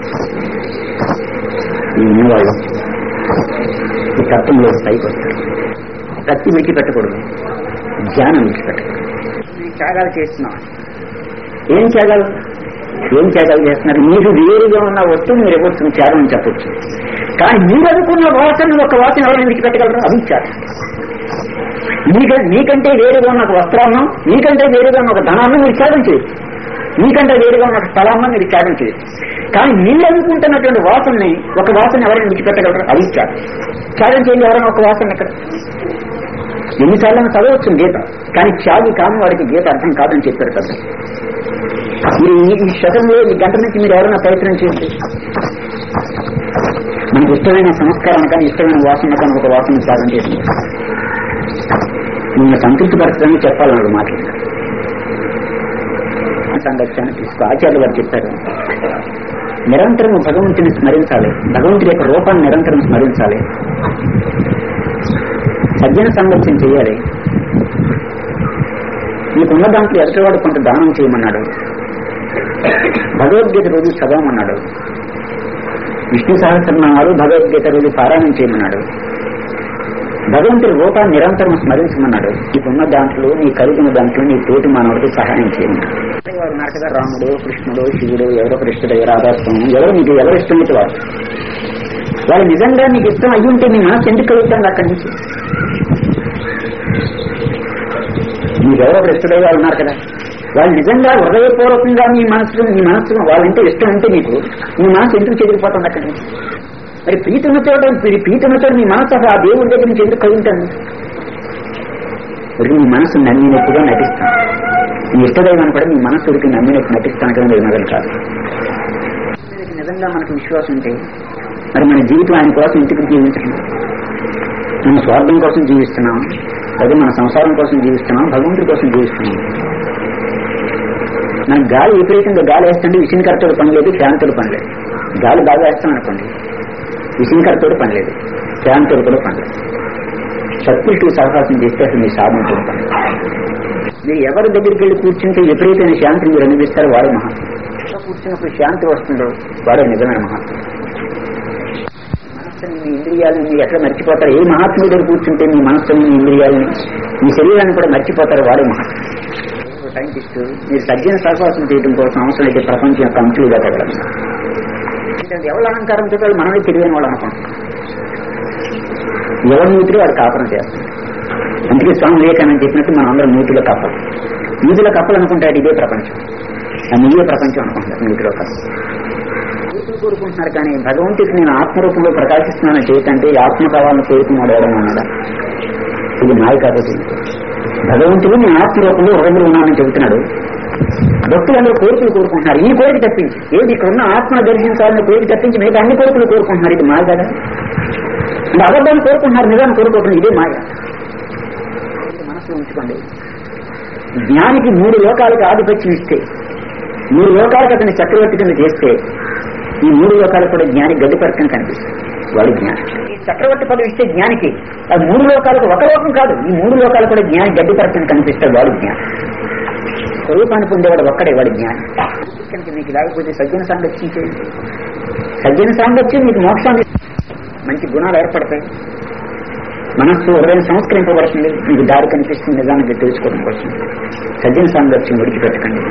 Speaker 1: ఈ ఉన్నవాళ్ళు ఈ తత్వంలో పైకి వస్తారు భక్తి విడిచిపెట్టకూడదు ధ్యానం విడిచిపెట్టకూడదు ఈ త్యాగాలు చేస్తున్నాం ఏం త్యాగాలు ఏం త్యాగాలు చేస్తున్నారు మీరు వేరుగా ఉన్న వస్తువుని మీరు ఇవ్వచ్చు త్యాగం అని చెప్పొచ్చు కానీ మీరు అనుకున్న వాసన ఒక వాసన ఎవరైనా విడిచిపెట్టగలరు అది త్యాగం మీక మీకంటే వేరుగా ఉన్న ఒక వస్త్రాన్ని మీకంటే వేరుగా ఉన్న ఒక ధనాన్ని మీరు త్యాగం చేయొచ్చు మీకంటే వేరుగా ఉన్న ఒక స్థలాన్ని మీరు త్యాగం చేయొచ్చు కానీ మీరు అనుకుంటున్నటువంటి వాసనని ఒక వాసన ఎవరైనా విడిచిపెట్టగలరు అది త్యాగం త్యాగం చేయండి ఎవరైనా ఒక వాసన ఎక్కడ ఎన్నిసార్లు చదవచ్చు గీత కానీ త్యాగి కాని వాడికి గీత అర్థం కాదని చెప్పారు కదా మీరు ఈ- ఈ శతంలో ఈ గంట నుంచి మీరు ఎవరైనా ప్రయత్నం చేయండి మనకి ఇష్టమైన సంస్కారం కానీ ఇష్టమైన వాసన కానీ ఒక వాసన త్యాగం చేసింది నిన్ను సంతృప్తి పరచడానికి చెప్పాలన్నాడు మాట్లాడు సందర్శన తీసుకో ఆచార్యులు వారు చెప్పారు నిరంతరం భగవంతుని స్మరించాలి భగవంతుడి యొక్క రూపాన్ని నిరంతరం స్మరించాలి సజ్జన సందర్శన చేయాలి నీకున్న దాంట్లో ఎదుటివాడు కొంత దానం చేయమన్నాడు భగవద్గీత రోజు చదవమన్నాడు విష్ణు సహస్రనామాలు భగవద్గీత రోజు పారాయణం చేయమన్నాడు భగవంతుడి రూపాన్ని నిరంతరం స్మరించమన్నాడు నీకున్న దాంట్లో నీ కలిగిన దాంట్లో నీ తోటి మానవుడికి సహాయం చేయమన్నాడు వారు ఉన్నారు కదా రాముడు కృష్ణుడు శివుడు ఎవరో కృష్ణుడు రాధాస్వామి ఎవరు నీకు ఎవరు ఇష్టమైతే వారు వాళ్ళు నిజంగా నీకు ఇష్టం అయ్యి ఉంటే నీ మనసు ఎందుకు కలుగుతుంది అక్కడి నుంచి నీకెవరో ఒకరు ఇష్టడై వాళ్ళు ఉన్నారు కదా వాళ్ళు నిజంగా హృదయపూర్వకంగా మీ మనసు మీ మనసు వాళ్ళంటే ఇష్టం ఉంటే మీకు మీ మనసు ఎందుకు చెదిరిపోతుంది అక్కడి నుంచి మరి ప్రీతున్న చోట ప్రీ- ప్రీతున్న చోట మీ మనసు అసలు ఆ దేవుడి దగ్గర నుంచి ఎందుకు కలుగుతుంది ఉరికి మీ మనసు నమ్మినట్టుగా నటిస్తాను మీ ఇష్టదైవాన్ని కూడా మీ మనసు ఉరికి నమ్మినట్టు నటిస్తాను కదా మీరు మొదలు కాదు మీకు నిజంగా మనకు విశ్వాసం ఉంటే మరి మన జీవితం ఆయన కోసం ఇంటికి జీవించడం మన స్వార్థం కోసం జీవిస్తున్నాం అదే మన సంసారం కోసం జీవిస్తున్నాం భగవంతుడి కోసం జీవిస్తున్నాం మనకు గాలి విపరీతంగా గాలి వేస్తుంటే విషిన్కర్తోడు పని లేదు ఫ్యాన్తోడు పని లేదు గాలి బాగా వేస్తాం అనుకోండి విషిన్కర్తోడు పని లేదు ఫ్యాన్తోడు కూడా పని లేదు సత్పురుషుడు సహవాసం చేస్తే అసలు మీ సాధనతో పని లేదు. మీరు ఎవరి దగ్గరికి వెళ్ళి కూర్చుంటే విపరీతమైన శాంతిని మీరు అనుభవిస్తారో వాడే మహాత్ముడు ఎవరు కూర్చున్నప్పుడు శాంతి వస్తుందో వాడే నిజమైన మహాత్ముడు మనస్సుని మీ ఇంద్రియాలను మీరు ఎట్లా మర్చిపోతారు ఏ మహాత్ముడి దగ్గర కూర్చుంటే మీ మనస్సుని మీ ఇంద్రియాలని మీ శరీరాన్ని కూడా మర్చిపోతారు వాడే మహాత్ముడు సైంటిస్ట్ మీరు సజ్జన సహవాసం చేయడం కోసం అవసరం అయితే ప్రపంచం యొక్క అంచులుగా తగలం ఎందుకంటే ఎవరి అలంకారంతో వాళ్ళు మనమే తెలియని వాళ్ళు అనుకుంటాం ఎవరి నూతిలో వాడు కాపురం చేస్తాం అందుకే స్వామి వివేకానంద చెప్పినట్టు మనం అందరం నూతిలో కప్పలు నూతిలో కప్పలు అనుకుంటాడు ఇదే ప్రపంచం ఆ నీయే ప్రపంచం అనుకుంటారు నూతిలో కప్పలు నూతులు కోరుకుంటున్నారు కానీ భగవంతుడికి నేను ఆత్మరూపంలో ప్రకాశిస్తున్నాను చేయకంటే ఈ ఆత్మ కావాలని కోరుకున్నాడు ఎవడన్నా అన్నాడా ఇది మాయ కాబట్టి భగవంతుడు నేను ఆత్మరూపంలో హృదయంలో ఉన్నానని చెబుతున్నాడు భక్తులందరూ కోరికలు కోరుకుంటున్నారు ఈ కోరిక తప్పించి ఏది ఇక్కడ ఉన్న ఆత్మను దర్శించాలని కోరిక తప్పించి మిగతా అన్ని కోరికలు కోరుకుంటున్నారు ఇది మాయ కదా అంటే అబద్ధాన్ని కోరుకుంటున్నారు నిజాన్ని కోరుకోవడం ఇదే మాయ ఇది మనసులో ఉంచుకోండి జ్ఞానికి మూడు లోకాలకు ఆధిపత్యం ఇస్తే మూడు లోకాలకు అతని చక్రవర్తి కింద చేస్తే ఈ మూడు లోకాలకు కూడా జ్ఞాని గడ్డిపరచని కనిపిస్తుంది వాడి జ్ఞానం ఈ చక్రవర్తి పదవి ఇస్తే జ్ఞానికి అది మూడు లోకాలకు ఒక లోకం కాదు ఈ మూడు లోకాలు కూడా జ్ఞాని గడ్డిపరచని కనిపిస్తాడు వాడు జ్ఞానం స్వరూపాన్ని పొందేవాడు ఒక్కడే వాడి జ్ఞానం కనుక మీకు లేకపోతే సజ్జన సాంగత్యం చేయండి సజ్జన సాంగత్యం మీకు మోక్షాన్ని మంచి గుణాలు ఏర్పడతాయి మనస్సు హృదయం సంస్కరింపబడుతుంది మీకు దారి కనిపిస్తుంది నిజానికి తెలుసుకోవడం కోసం సజ్జన సాంగత్యం విడిచిపెట్టకండి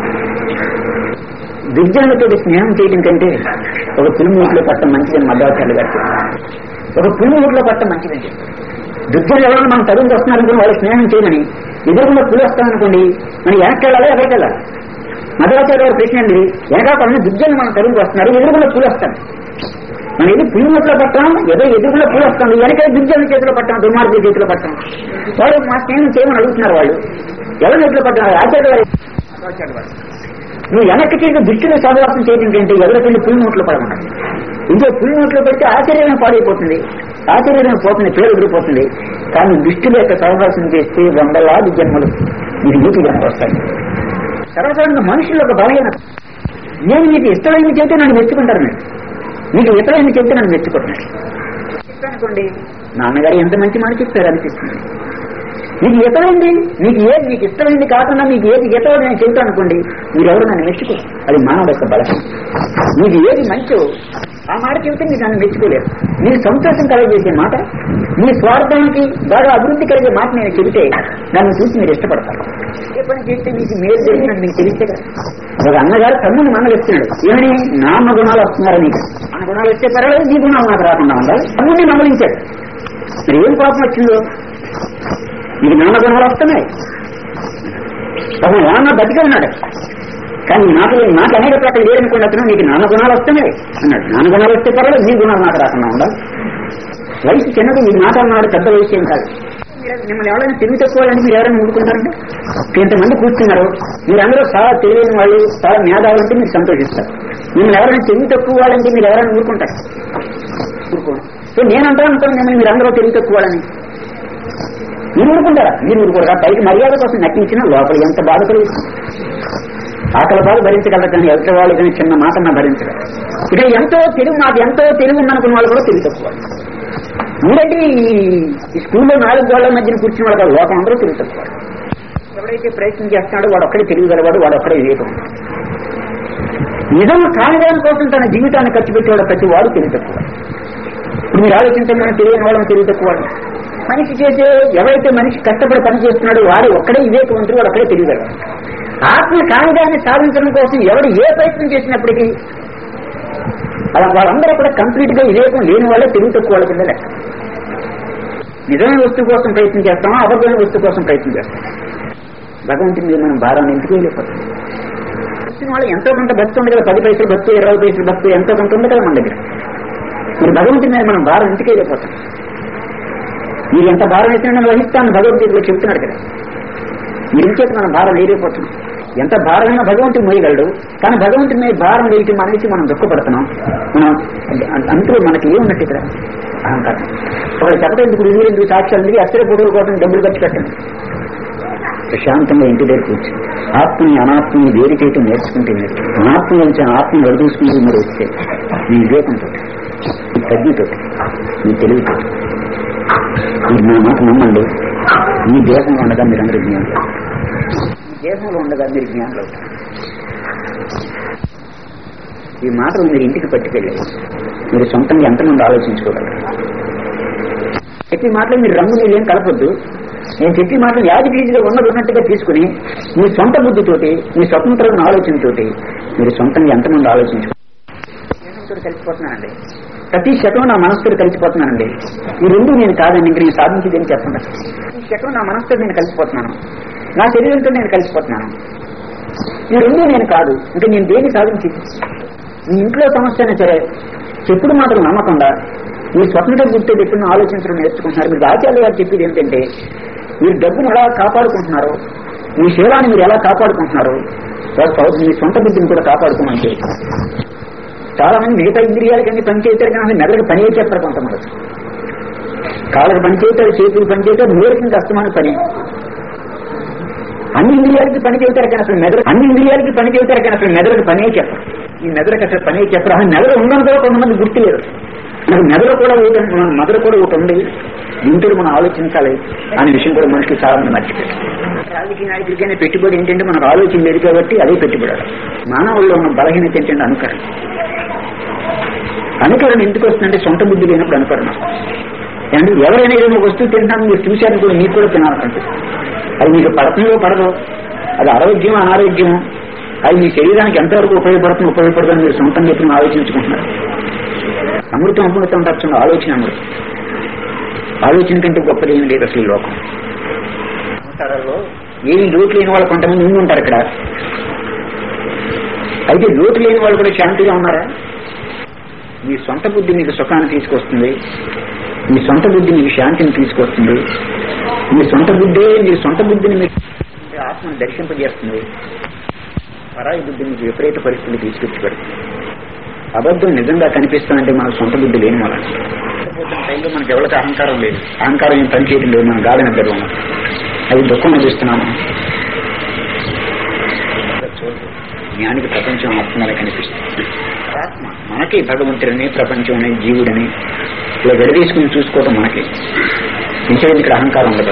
Speaker 1: దుర్జనులతో స్నేహం చేయడం కంటే ఒక పులిమూట్లో పట్టం మంచిదని మధ్వాచార్యులు గారు చెప్పారు. ఒక పులిమూట్లో పట్టం మంచిదని చెప్పారు దుర్జనులు ఎవరైనా మనం తరువుకి వస్తున్నారనుకుని వాళ్ళు స్నేహం చేయమని ఎదురుకుండా పులి వస్తామనుకోండి మనం వెనక్కి వెళ్ళాలి ఎక్కడికి వెళ్ళాలి మధ్వాచార్య గారు ప్రశ్న అండి వెనకాల దుర్జనులు మన తరువుకి వస్తున్నారు ఎదురుకుండా పులి వస్తాను మనం ఏదో పులి నోట్లో పట్టాం ఏదో ఎదురులో పులి వస్తాం వెనక దుర్జనుల చేతిలో పట్టాం దుర్మార్గుల చేతిలో పట్టాం వాళ్ళు మా స్నేహం చేయమని అడుగుతున్నారు వాళ్ళు ఎవరి చేతిలో పట్టారు ఆచార్య గారు మధ్వాచార్య గారు నువ్వు వెనక్కి చేసిన దృష్టిలో సహవాసం చేయడం కంటే ఎవరికెళ్ళి పులి నోట్లో పడకుండా ఇంకో పులి నోట్లో పెడితే ఆశ్చర్యమే పాడైపోతుంది ఆశ్చర్యమే పోతుంది పేరు ఎదిరిపోతుంది కానీ దృష్టిలో యొక్క సహవాసం చేస్తే వందలాది జన్మలు ఇది నీటి జన్మ వస్తాయి సర్వసాధారణంగా మనుషుల ఒక బలహీన నేను మీకు ఇష్టమైంది చెబితే నన్ను మెచ్చుకుంటారు మీరు మీకు ఇతరులని చెబితే నన్ను మెచ్చుకుంటున్నాడు అనుకోండి నాన్నగారు ఎంత మంచి మాట చెప్తారు అనిపిస్తుంది మీకు ఇతమైంది మీకు ఏది మీకు ఇష్టమైంది కాకుండా మీకు ఏది ఇతర నేను చెబుతాను అనుకోండి మీరెవరు నన్ను మెచ్చుకో అది మానవ యొక్క బలం మీకు ఏది మంచో ఆ మాట చెబితే మీరు నన్ను మెచ్చుకోలేరు మీరు సంతోషం కలగజేసే మాట మీ స్వార్థానికి బాగా అభివృద్ధి కలిగే మాట నేను చెబితే నన్ను చూసి మీరు ఇష్టపడతారు ఏ పని చేస్తే మీకు మేలు జరిగినట్టు మీకు తెలిస్తే కదా ఒక అన్నగారు తమ్ముని మందలిస్తున్నాడు ఏమని నాన్న గుణాలు వస్తున్నారు నీకు అన్న గుణాలు వస్తే పర్వాలేదు నీ గుణాలు నాకు రాకుండా ఉండాలి తమ్ముడిని మందలించాడు మరి ఏం పాపం వచ్చిందో నీకు నాన్న గుణాలు వస్తున్నాయి పాపం నాన్న బతికే ఉన్నాడు కానీ నాకు నాకు అనేక ప్రక్కలు లేరనుకోండి అతను నీకు నాన్న గుణాలు వస్తున్నాయి అన్నాడు నాన్న గుణాలు వస్తే పర్వాలేదు నీ గుణాలు నాకు రాకుండా ఉండాలి వయసు చిన్నది మీ మాట అన్నాడు పెద్ద వయసు ఏం కాదు మీరు- మిమ్మల్ని ఎవరైనా తెలివి తక్కువాలని మీరు ఎవరైనా ఊరుకుంటారంటే ఇంతమంది కూర్చున్నారు మీరందరూ చాలా తెలియని వాళ్ళు చాలా మేధావులు అంటే మీరు సంతోషిస్తారు మిమ్మల్ని ఎవరైనా తెలివి తక్కువ వాళ్ళంటే మీరు ఎవరైనా ఊరుకుంటారు ఊరుకోండి సో నేను అంటాను అనుకోండి మిమ్మల్ని మీరు అందరూ తెలివి తక్కువ వాళ్ళని మీరు ఊరుకుంటారా మీరు ఊరుకోరా పైకి మర్యాద కోసం నటించిన లోపల ఎంత బాధ కలుగుతుంది ఆకలి బాధ భరించగలరు కానీ ఎదుటి వాళ్ళు కానీ చిన్న మాట నా భరించగలరు ఇక ఎంతో తెలుగు మాకు ఎంతో తెలుగు ఉందనుకున్న వాళ్ళు కూడా తెలివి తక్కువ వాళ్ళు. మీరంటే ఈ- ఈ స్కూల్లో నాలుగు గోళ్ల మధ్యన కూర్చున్న వాళ్ళు కాదు, లోకం అందరూ తెలివి తక్కువ వాళ్ళు. ఎవడైతే ప్రయత్నం చేస్తున్నాడో వాడు ఒక్కడే తెలియగలవాడు వాడు ఒక్కడే వివేకం నిజం కానిదాని కోసం తన జీవితాన్ని ఖర్చు పెట్టేవాడు ప్రతి వాడు తెలివి తక్కువ ఇప్పుడు మీరు ఆలోచించండి మనం తెలియని వాళ్ళని తెలివి తక్కువ వాళ్ళు. మనిషి చేసే ఎవరైతే మనిషి కష్టపడి పని చేస్తున్నాడో వాడు ఒక్కడే వివేకవంతుడు వాడు ఒక్కడే తెలియగలడు ఆత్మ కానిదాన్ని సాధించడం కోసం ఎవడు ఏ ప్రయత్నం చేసినప్పటికీ అలా వాళ్ళందరూ కూడా కంప్లీట్ గా వివేకం లేని వాళ్ళే తెలివి తక్కువ వాళ్ళ కింద లెక్క నిజమైన వస్తువు కోసం ప్రయత్నం చేస్తామా అబద్ధమైన వస్తువు కోసం ప్రయత్నం చేస్తాం భగవంతుని మీద మనం భారాన్ని ఎందుకు వెళ్ళిపోతాం వచ్చిన వాళ్ళు ఎంతో కొంత భక్తి ఉంది కదా పది పైసలు భక్తి ఇరవై పైసలు భక్తి ఎంతో కొంత ఉంది కదా మన దగ్గర మరి భగవంతుని మీద మనం భారం ఎందుకు వెళ్ళిపోతాం మీరు ఎంత భారం వేసినా నేను వహిస్తాను భగవద్గీతలో చెప్తున్నాడు కదా మీరు ఇంకేత మనం భారం వేయలేకపోతున్నాం ఎంత భారమైనా భగవంతుడు మోయగలడు కానీ భగవంతుడి మీద భారం వేయటం అనేసి మనం దుఃఖపడుతున్నాం మనం అంటూ మనకి ఏమున్నట్టు ఇక్కడ అహంకారం ఒకటి చెప్పడానికి రుజువులు ఎందుకు సాక్ష్యాలు ఎందుకు అక్షర ఫోటోల కోసం డబ్బులు ఖర్చు పెట్టండి ప్రశాంతంగా ఇంటి దగ్గర కూర్చొని ఆత్మని అనాత్మని వేరు చేయటం నేర్చుకుంటే నేర్చు అనాత్మ నుంచి ఆత్మని వడదూసుకుంటూ మీరు వస్తే మీ వివేకంతో మీ ప్రజ్ఞతో మీ తెలివితో మీరు నా మాట నమ్మండి మీ దేశంలో ఉండగా మీరందరూ జ్ఞానులు మీ దేశంలో ఉండగా మీరు జ్ఞానులు అవుతారు ఈ మాటలు మీరు ఇంటికి పట్టుకెళ్ళి మీరు సొంతంగా ఎంతమంది ఆలోచించుకోగలరు చెప్పి మాటలు మీరు రంగు నీళ్ళు ఏం కలపొద్దు నేను చెప్పి మాటలు యాజిటీజీలో ఉన్నది ఉన్నట్టుగా తీసుకుని మీ సొంత బుద్ధితోటి మీ స్వతంత్రమైన ఆలోచనతోటి మీరు సొంతంగా ఎంతమంది ఆలోచించుకో మనసుతో కలిసిపోతున్నానండి ప్రతి శకం నా మనసుతో కలిసిపోతున్నానండి ఈ రెండు నేను కాదండి ఇంక నేను సాధించేది ఏం చెప్పండి ఈ శకం నా మనసుతో నేను కలిసిపోతున్నాను నా శరీరంతో నేను కలిసిపోతున్నాను ఈ రెండు నేను కాదు ఇంకా నేను దేన్ని సాధించేది మీ ఇంట్లో సమస్య అయినా సరే చెప్పుడు మాటలు నమ్మకుండా మీ స్వతంత్ర గుర్తు పెట్టుకుని ఆలోచించడం నేర్చుకుంటున్నారు మీరు ఆచార్య గారు చెప్పేది ఏంటంటే మీరు డబ్బును ఎలా కాపాడుకుంటున్నారో మీ శీలాన్ని మీరు ఎలా కాపాడుకుంటున్నారో మీ సొంత బుద్ధిని కూడా కాపాడుకోమని చెప్తున్నారు చాలా మంది మిగతా ఇంద్రియాలకి అన్ని పని చేస్తారు కానీ మెదడుకు పని చేస్తారు కొంతమంది కాళ్ళకి పని చేస్తారు చేతులు పని చేస్తారు నేర్చిన కష్టమైన పని అన్ని ఇంద్రియాలకి పని చెబుతారు కానీ అసలు మెదడు అన్ని ఇంద్రియాలకి పని చెబుతారు కానీ అసలు మెదడుకు పనే చెప్పరు ఈ మెదడుకి అసలు పనే చెప్పరు ఆ మెదడు ఉండడం కూడా కొంతమంది గుర్తులేరు నాకు మెదడు కూడా ఒకటి మెదడు కూడా ఒకటి ఉంది దీంతో మనం ఆలోచించాలి అనే విషయం కూడా మనిషికి చాలా మంది మర్చిపోయారు రాజకీయ నాయకుడికైనా పెట్టుబడి ఏంటంటే మనకు ఆలోచన లేదు కాబట్టి అదే పెట్టుబడాలి మానవుల్లో ఉన్న బలహీనత ఏంటంటే అనుకరణ అనుకరణ ఎందుకు వస్తుందంటే సొంత బుద్ధి లేనప్పుడు అనుకరణ అంటే ఎవరైనా ఏదైనా వస్తువు తింటాను మీరు చూశారు కూడా మీకు కూడా తినాలనిపిస్తుంది అది మీకు పడుతుందో పడదో అది ఆరోగ్యం అనారోగ్యం అది మీ శరీరానికి ఎంతవరకు ఉపయోగపడుతుంది ఉపయోగపడుతుంది మీరు సొంతంగా ఎప్పుడు ఆలోచించుకుంటున్నారు అమృతం అమృతం తప్పకుండా ఆలోచన అమృతం ఆలోచన కంటే గొప్పది ఏం లేదు అసలు ఈ లోకం సంసారాల్లో ఏమి లోటు లేని వాళ్ళు కొంతమంది ఉండి ఉంటారు ఇక్కడ అయితే లోటు లేని వాళ్ళు కూడా శాంతిగా ఉన్నారా మీ సొంత బుద్ధి మీకు సుఖాన్ని తీసుకొస్తుంది మీ సొంత బుద్ధి మీకు శాంతిని తీసుకొస్తుంది మీ సొంత బుద్ధే మీ సొంత బుద్ధిని మీకు ఆత్మను దర్శింపజేస్తుంది పరాయి బుద్ధి మీకు విపరీత పరిస్థితులు తీసుకొచ్చి పెడుతుంది అబద్ధం నిజంగా కనిపిస్తానంటే మన సొంత బుద్ధి లేని వల్ల టైంలో మనకి ఎవరికి అహంకారం లేదు అహంకారం ఏం పని చేయడం లేదు మనం గాలి నిద్ర అది దుఃఖం అనిపిస్తున్నాము జ్ఞానికి ప్రపంచం ఆత్మగా కనిపిస్తుంది ఆత్మ మనకి భగవంతుడిని ప్రపంచం అనే జీవుడని ఇలా విడదీసుకుని చూసుకోవటం మనకి నిజం ఇక్కడ అహంకారం ఉండదు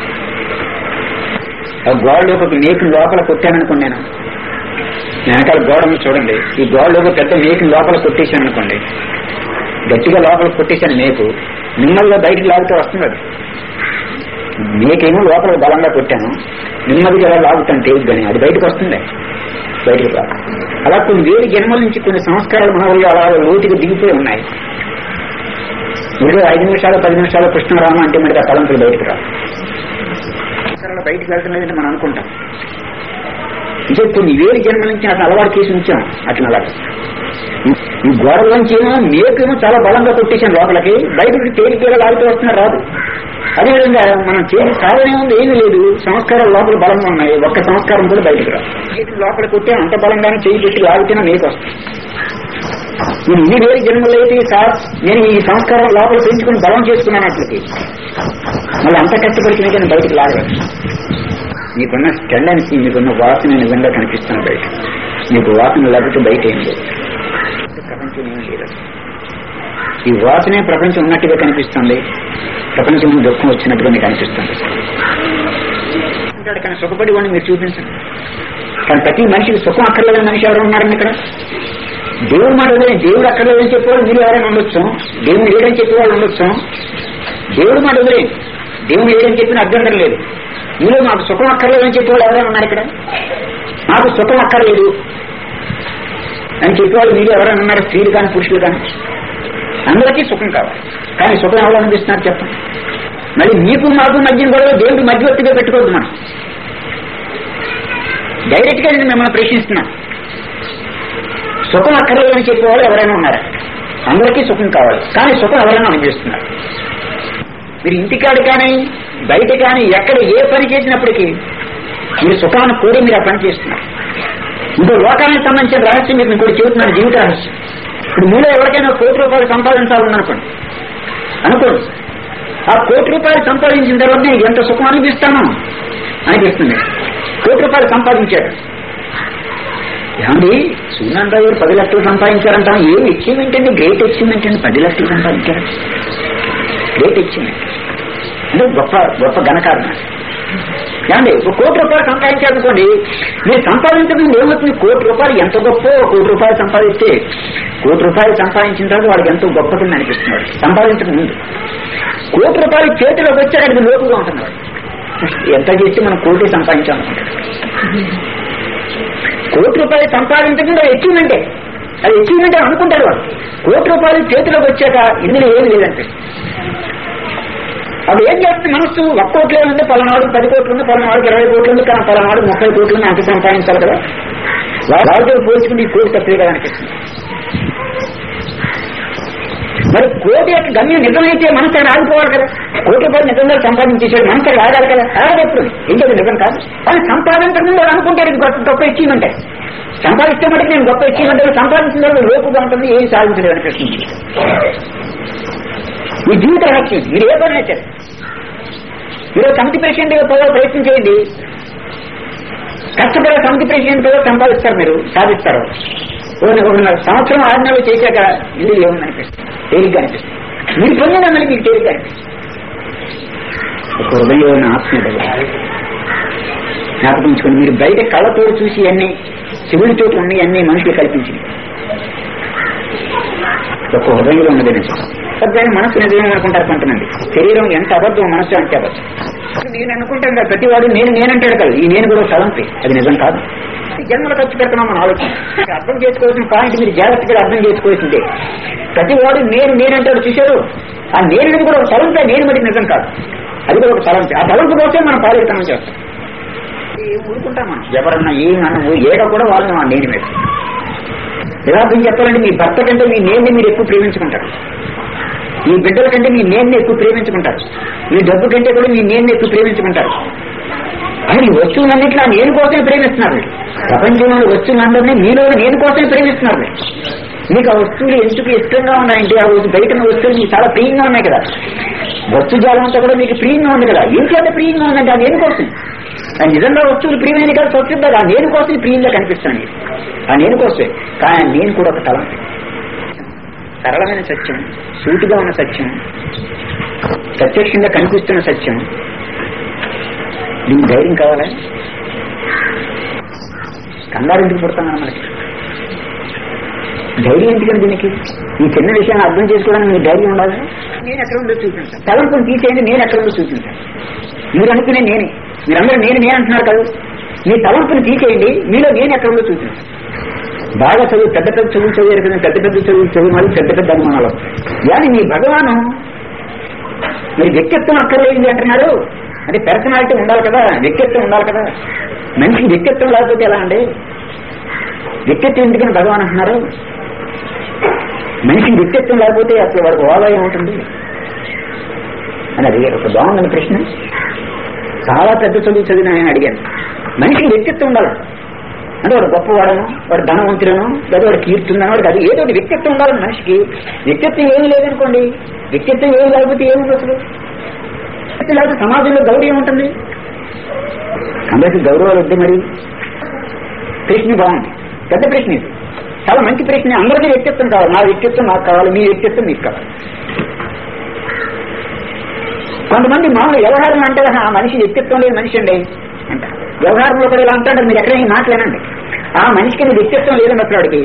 Speaker 1: ఆ గోడలో ఒక మేకు లోపల కొట్టాననుకోండి నేను వెనకాల గోడను చూడండి ఈ గోడలో ఒక పెద్ద మేకు లోపల కొట్టేశాను అనుకోండి గట్టిగా లోపల కొట్టేశాను మేకు నెమ్మదిగా బయటికి లాగితే వస్తుంది అది మేకేమో లోపల బలంగా కొట్టాను నెమ్మదిగా ఎలా లాగుతాను తేలిగ్గాని అది బయటకు వస్తుంది బయటకు రాదు అలా కొన్ని వేడి జన్మల నుంచి కొన్ని సంస్కారాలు మన వల్ల అలా లోతుగా దిగిపోయి ఉన్నాయి మీరు ఐదు నిమిషాలు పది నిమిషాలు కృష్ణరామ అంటే మనకి ఆ తలంపులు బయటకు రాదు సంస్కారాలు బయటకు వెళ్ళటం లేదని మనం అనుకుంటాం అంటే కొన్ని వేడి జన్మల నుంచి అట్లా అలవాటు చేసి ఉంచాం అట్లా అలా ఈ గోడలోంచి ఏమో మేకేమో చాలా బలంగా కొట్టేశాను లోపలికి బయటకి తేలికగా లాగుతూ వస్తున్నా రాదు అదేవిధంగా మనం చేసి సాధనే ఉంది ఏమీ లేదు సంస్కారాలు లోపల బలంగా ఉన్నాయి ఒక్క సంస్కారం కూడా బయటకు రాదు లోపల కొట్టే అంత బలంగానే చేయి పెట్టి లాగితేనే మేకు వస్తుంది నేను ఇన్ని వేరే జన్మలు అయితే సార్ నేను ఈ సంస్కారం లోపల పెంచుకుని బలం చేసుకున్నాను అట్లకి మళ్ళీ అంత కష్టపడిన కానీ బయటకు లాగలేదు మీకున్న టెండెన్సీ మీకున్న వాసన నిజంగా కనిపిస్తున్న బయట మీకు వాసన లేకపోతే బయట ఏం లేదు ప్రపంచం ఏం లేదు ఈ వాసనే ప్రపంచం ఉన్నట్టుగా కనిపిస్తుంది ప్రపంచం దుఃఖం వచ్చినట్టుగా మీకు అనిపిస్తుంది కానీ సుఖపడి వాడిని మీరు చూపించండి కానీ ప్రతి మనిషికి సుఖం అక్కర్లేదని మనిషి ఎవరు ఉన్నారండి ఇక్కడ దేవుడు మాట వదిలే దేవుడు అక్కర్లేదని చెప్పేవాళ్ళు మీరు ఎవరైనా ఉండొచ్చు దేవుడు లేడని చెప్పేవాళ్ళు ఉండొచ్చు దేవుడు మాట వదిలే దేవుడు లేడని చెప్పిన అభ్యంతరం లేదు మీలో మాకు సుఖం అక్కర్లేదని చెప్పేవాళ్ళు ఎవరైనా ఉన్నారు ఇక్కడ నాకు సుఖం అక్కర్లేదు అని చెప్పేవాళ్ళు మీరు ఎవరైనా ఉన్నారు స్త్రీలు కానీ పురుషులు కానీ అందరికీ సుఖం కావాలి కానీ సుఖం ఎవరు అనిపిస్తున్నారు చెప్పండి మళ్ళీ మీకు మాకు మధ్య గొడవ దేవుడి మధ్యవర్తిగా పెట్టుకోవద్దు మనం డైరెక్ట్ గా నేను మిమ్మల్ని ప్రశ్నిస్తున్నా సుఖం అక్కర్లేదని చెప్పేవాళ్ళు ఎవరైనా ఉన్నారా అందరికీ సుఖం కావాలి కానీ సుఖం ఎవరైనా అనుభవిస్తున్నారు మీరు ఇంటికాడ కానీ బయట కానీ ఎక్కడ ఏ పని చేసినప్పటికీ మీరు సుఖాన్ని కోరి మీరు ఆ పని చేస్తున్నారు ఇంకో లోకానికి సంబంధించిన రహస్యం మీకు ఇంకోటి చెబుతున్నాను జీవిత రహస్యం ఇప్పుడు మీలో ఎవరికైనా కోటి రూపాయలు సంపాదించాలని అనుకోండి అనుకోండి ఆ కోటి రూపాయలు సంపాదించిన తర్వాత నేను ఎంత సుఖం అనిపిస్తాను అనిపిస్తుంది కోటి రూపాయలు సంపాదించాడు ఏమండి సూర్యనారాయణ గారు పది లక్షలు సంపాదించారంట ఏం అచీవ్మెంట్ అండి గ్రేట్ అచీవ్మెంట్ అండి పది లక్షలు సంపాదించారు గ్రేట్ అచీవ్మెంట్ అంటే గొప్ప గొప్ప ఘనకారణం ఏమండి ఒక కోటి రూపాయలు సంపాదించారనుకోండి మీరు సంపాదించడం ఏమవుతుంది కోటి రూపాయలు ఎంత గొప్ప కోటి రూపాయలు సంపాదిస్తే కోటి రూపాయలు సంపాదించిన తర్వాత వాడికి ఎంతో గొప్ప కింద అనిపిస్తున్నాడు సంపాదించడం ముందు కోటి రూపాయలు చేతిలోకి వచ్చాక అది లోపుగా ఉంటున్నాడు ఎంత చేస్తే మనం కోటి సంపాదించాలనుకుంటాడు కోటి రూపాయలు సంపాదించడం అది అచీవ్మెంటే అది అచీవ్మెంట్ అని అనుకుంటారు వాడు కోటి రూపాయలు చేతిలోకి వచ్చాక ఇందులో ఏమి లేదంటే అది ఏం చేస్తుంది మనస్సు ఒక్క కోట్లే ఉంది పలనాడు పది కోట్లు ఉంది పలనాడు ఇరవై కోట్లు ఉంది కానీ పలనాడు ముప్పై కోట్లు ఉంది అంత సంపాదించాలి కదా వాళ్ళతో పోల్చుకుని ఈ కోటి తప్పే కదా అనిపిస్తుంది మరి కోటి యొక్క గమ్యం నిజమైతే మనసు అక్కడ ఆగిపోవాలి కదా కోటి రూపాయలు నిజంగా సంపాదించేసాడు మనసు అక్కడ ఆగాలి కదా ఆగదు ఎప్పుడు ఏంటది నిజం కాదు కానీ సంపాదించడం వాడు అనుకుంటారు ఇది గొప్ప గొప్ప అచీవ్మెంట్ సంపాదిస్తే మటుకు నేను గొప్ప అచీవ్మెంట్ సంపాదించిన వాళ్ళు లోపుగా ఉంటుంది ఏం సాధించలేదు అనిపిస్తుంది మీ జీవిత రహస్యం మీరు ఏ పని చేశారు మీరు సమితి ప్రెసిడెంట్ గా పోయే ప్రయత్నం చేయండి కష్టపడే సమితి ప్రెసిడెంట్ గా సంపాదిస్తారు మీరు సాధిస్తారు ఒక ఒక సంవత్సరం ఆరు నెలలు చేశాక ఇది ఏమని అనిపిస్తుంది తేలిగ్గా అనిపిస్తుంది మీరు పొందిన మళ్ళీ మీకు తేలిగ్గా అనిపిస్తుంది ఒక హృదయంలోని ఆత్మ జ్ఞాపకించుకుని మీరు బయట కళ్ళతో చూసి అన్ని శివుడితో ఉండి అన్ని మనుషులు కల్పించింది ఒక హృదయంలో ఉన్నది నిజం సత్యాన్ని మనసు నిజమే అనుకుంటారు కొంతమంది శరీరం ఎంత అబద్ధం మనసు అంటే అబద్ధం నేను అనుకుంటాను కదా ప్రతివాడు నేను నేనంటాడు కదా ఈ నేను కూడా తలంపే అది నిజం కాదు ఈ జన్మలు ఖర్చు పెడుతున్నాం మన ఆలోచన అర్థం చేసుకోవాల్సిన పాయింట్ మీరు జాగ్రత్తగా అర్థం చేసుకోవాల్సిందే ప్రతివాడు నేను నేనంటాడు చూశారు ఆ నేను కూడా ఒక తలంపే నేను మరి నిజం కాదు అది కూడా ఒక తలంపే ఆ తలంపు కోసం మనం పాలితనం చేస్తాం ఏం ఊరుకుంటాం మనం ఎవరన్నా ఏం అన్నము ఏడ కూడా వాళ్ళని మా నేను మీద యథార్థం చెప్పాలంటే మీ భర్త కంటే మీ నేన్ని మీరు ఎక్కువ ప్రేమించుకుంటారు మీ బిడ్డల కంటే మీ నేన్ని ఎక్కువ ప్రేమించుకుంటారు మీ డబ్బు కంటే కూడా మీ నేన్ని ఎక్కువ ప్రేమించుకుంటారు అని ఈ వస్తువులన్నింటిలో ఆ నేను కోసమే ప్రేమిస్తున్నారు మీరు. ప్రపంచంలో వస్తువులందరినీ మీలో నేను కోసమే ప్రేమిస్తున్నారు మీరు. మీకు ఆ వస్తువులు ఎందుకు ఇష్టంగా ఉన్నాయంటే ఆ వస్తు- బయట ఉన్న వస్తువులు మీకు చాలా ప్రియంగా ఉన్నాయి కదా వస్తుజాలం అంతా కూడా మీకు ప్రియంగా ఉంది కదా ఎందుకు అంత ప్రియంగా ఉందంటే ఆ నేను కోసం ఆ నిజంగా వస్తువులు ప్రియమైన కదా స్వచ్ఛంగా ఆ నేను కోసం ప్రియంగా కనిపిస్తాను మీకు. ఆ నేను కోసమే కానీ ఆ నేను కూడా ఒక తలం సరళమైన సత్యం సూటిగా ఉన్న సత్యం ప్రత్యక్షంగా కనిపిస్తున్న సత్యం దీనికి ధైర్యం కావాలా కంగారు ఎందుకు పుడతాను మనకి ధైర్యం ఎందుకని దీనికి ఈ చిన్న విషయాన్ని అర్థం చేసుకోవడానికి మీకు ధైర్యం ఉండాలి నేను ఎక్కడ ఉందో చూపించాను తలంపుని తీసేయండి నేను ఎక్కడ ఉందో చూపించాను మీరు అనుకునే నేనే మీరందరూ నేను నేను అంటున్నారు కదా మీ తలంపుని తీసేయండి మీలో నేను ఎక్కడ ఉందో చూపించాను బాగా చదువు పెద్ద పెద్ద చదువు చదివారు కదా పెద్ద పెద్ద చదువు చదువు మరి పెద్ద పెద్ద అనుమానాలు కానీ మీ భగవాను మీరు వ్యక్తిత్వం అక్కర్లేదు అంటున్నారు అంటే పర్సనాలిటీ ఉండాలి కదా వ్యక్తిత్వం ఉండాలి కదా మనిషికి వ్యక్తిత్వం లేకపోతే ఎలా అండి వ్యక్తిత్వం ఎందుకని భగవాన్ అంటున్నారు మనిషికి వ్యక్తిత్వం లేకపోతే అసలు వాడికి హోదా ఏముంటుంది అని అడిగారు ఒక బాగుందని ప్రశ్న చాలా పెద్ద చదువు చదివిన ఆయన అడిగాను మనిషికి వ్యక్తిత్వం ఉండాలి అంటే వాడు గొప్పవాడను వాడు ధనవంతులను లేదా వాడు కీర్తుందని వాడికి అది ఏదో ఒకటి వ్యక్తిత్వం ఉండాలి మనిషికి వ్యక్తిత్వం ఏమీ లేదనుకోండి వ్యక్తిత్వం ఏమి లేకపోతే ఏమి అసలు వ్యక్తిత్వం లేకపోతే సమాజంలో గౌరవం ఉంటుంది అందరికీ గౌరవాలు వద్దు మరి ప్రశ్న బాగుంది పెద్ద ప్రశ్న ఇది చాలా మంచి ప్రశ్న అందరికీ వ్యక్తిత్వం కావాలి నా వ్యక్తిత్వం నాకు కావాలి మీ వ్యక్తిత్వం మీకు కావాలి కొంతమంది మామూలు వ్యవహారం అంటే ఆ మనిషి వ్యక్తిత్వం లేని మనిషి అండి అంటారు వ్యవహారంలో కూడా ఇలా అంటాడు మీరు ఎక్కడ మాట్లాడండి ఆ మనిషికి నీ వ్యక్తిత్వం లేదండి అసలు వాడికి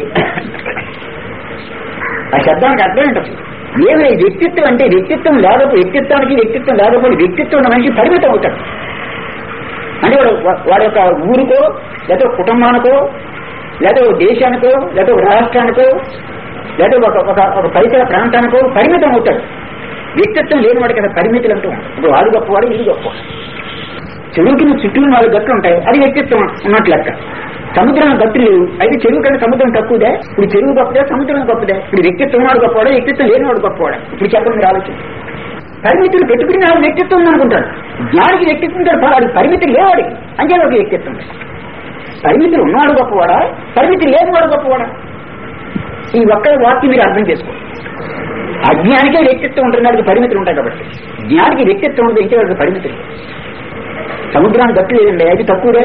Speaker 1: ఆ శబ్దానికి అర్థం ఏంటో ఏమి వ్యక్తిత్వం అంటే వ్యక్తిత్వం లేకపోతే వ్యక్తిత్వానికి వ్యక్తిత్వం లేకపోతే వ్యక్తిత్వం ఉన్న మనిషి పరిమితం అవుతాడు అంటే వాడు వాడి యొక్క ఊరికో లేదా ఒక కుటుంబానికో లేదా ఒక దేశానికో లేదా ఒక రాష్ట్రానికో లేదా ఒక ఒక ఒక పరిసర ప్రాంతానికో పరిమితం అవుతాడు వ్యక్తిత్వం లేని వాడికి అసలు పరిమితులు అంటూ ఉండవు. ఇప్పుడు వాడు గొప్పవాడు ఇది గొప్పవాడు చెరువు కింద చుట్టూ నాలుగు గట్లు ఉంటాయి అది వ్యక్తిత్వం ఉన్నట్లు లెక్క సముద్రం గట్లు లేవు అయితే చెరువు కంటే సముద్రం తక్కువదే ఇప్పుడు చెరువు గొప్పదే సముద్రం గొప్పదే ఇప్పుడు వ్యక్తిత్వం వాడు గొప్పవాడా వ్యక్తిత్వం లేనివాడు గొప్పవాడా ఇప్పుడు చెప్పండి మీరు ఆలోచన పరిమితులు పెట్టుకుని నాకు వ్యక్తిత్వం ఉందనుకుంటాడు జ్ఞానికి వ్యక్తిత్వం ఉంటాడు వాడికి పరిమితులు లేవాడికి అంతే ఒక వ్యక్తిత్వం ఉంది. పరిమితులు ఉన్నవాడు గొప్పవాడా పరిమితులు లేనివాడు గొప్పవాడా ఈ ఒక్క వాక్యం మీరు అర్థం చేసుకో అజ్ఞానికే వ్యక్తిత్వం ఉంటుంది వాడికి పరిమితులు ఉంటాయి కాబట్టి జ్ఞానికి వ్యక్తిత్వం ఉంటుంది ఇంకే వాడికి పరిమితులు సముద్రానికి గట్టు లేదండి అది తక్కువే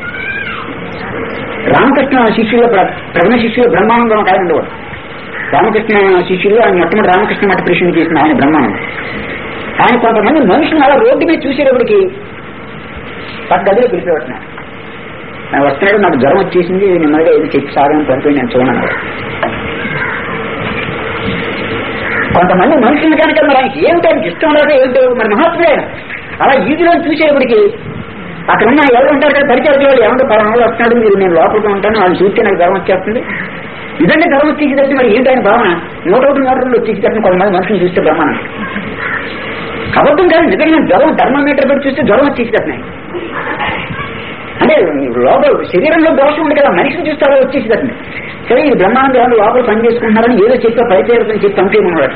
Speaker 1: రామకృష్ణ శిష్యుల ప్ర- ప్రథమ శిష్యులు బ్రహ్మానందం ఒక ఆయన ఉండేవాడు రామకృష్ణ శిష్యులు ఆయన మొట్టమొదటి రామకృష్ణ మఠ పరిశీలన చేసిన ఆయన బ్రహ్మానందం ఆయన కొంతమంది మనుషులు అలా రోడ్డు మీద చూసేటప్పటికి పక్క గదిలో పిలిపేవాడుతున్నాడు ఆయన వస్తున్నాడు నాకు జ్వరం వచ్చేసింది నెమ్మదిగా ఏది చెప్పి సాగని పడిపోయి నేను చూడను కొంతమంది మనుషులు కనుక మరి ఆయనకి ఏమిటో ఆయనకి ఇష్టం లేదో ఏమిటో మరి మహాత్ముడే ఆయన. అలా ఈదిలో చూసేటప్పటికి అక్కడ ఉన్న ఎవరు ఉంటారు కదా పరిచయం వాళ్ళు ఏమంటే పలానా వస్తున్నాడు మీరు నేను లోపలికి ఉంటాను వాళ్ళు చూస్తే నాకు జ్వరం వచ్చేస్తుంది ఇదంటే జ్వరం వచ్చేసేటట్టు మరి ఏంటి ఆయన భావన నూట ఒకటి నూట రెండు వచ్చేసేటట్టు కొంతమంది మనుషులు చూస్తే బ్రహ్మానం అబద్ధం కాదు నిజంగా జ్వరం థర్మోమీటర్ పెట్టి చూస్తే జ్వరం వచ్చేసేటట్టు అంటే లోపల శరీరంలో దోషం ఉంది కదా మనిషిని చూస్తే అలా వచ్చేసేటట్టు సరే ఈ బ్రహ్మాండం వాళ్ళు లోపల పని చేసుకుంటున్నారని ఏదో చెప్పి పరిచయం చెప్పి పంపేయమన్నాడు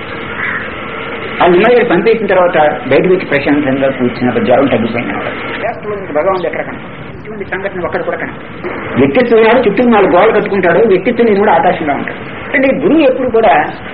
Speaker 1: ఆ నిమ్మగారు పంపేసిన తర్వాత బయటకు వచ్చి ప్రశాంతంగా కూర్చున్నప్పుడు జ్వరం తగ్గిపోయింది భగవాన్ ఎక్కడ కన ఇటువంటి సంఘటన ఒక్కడ కూడా కన వ్యక్తిత్వం వాడు చుట్టూ నాలుగు గోడలు కట్టుకుంటాడు వ్యక్తిత్వం నేను కూడా ఆకాశంలో ఉంటాడు అంటే గురువు ఎప్పుడు కూడా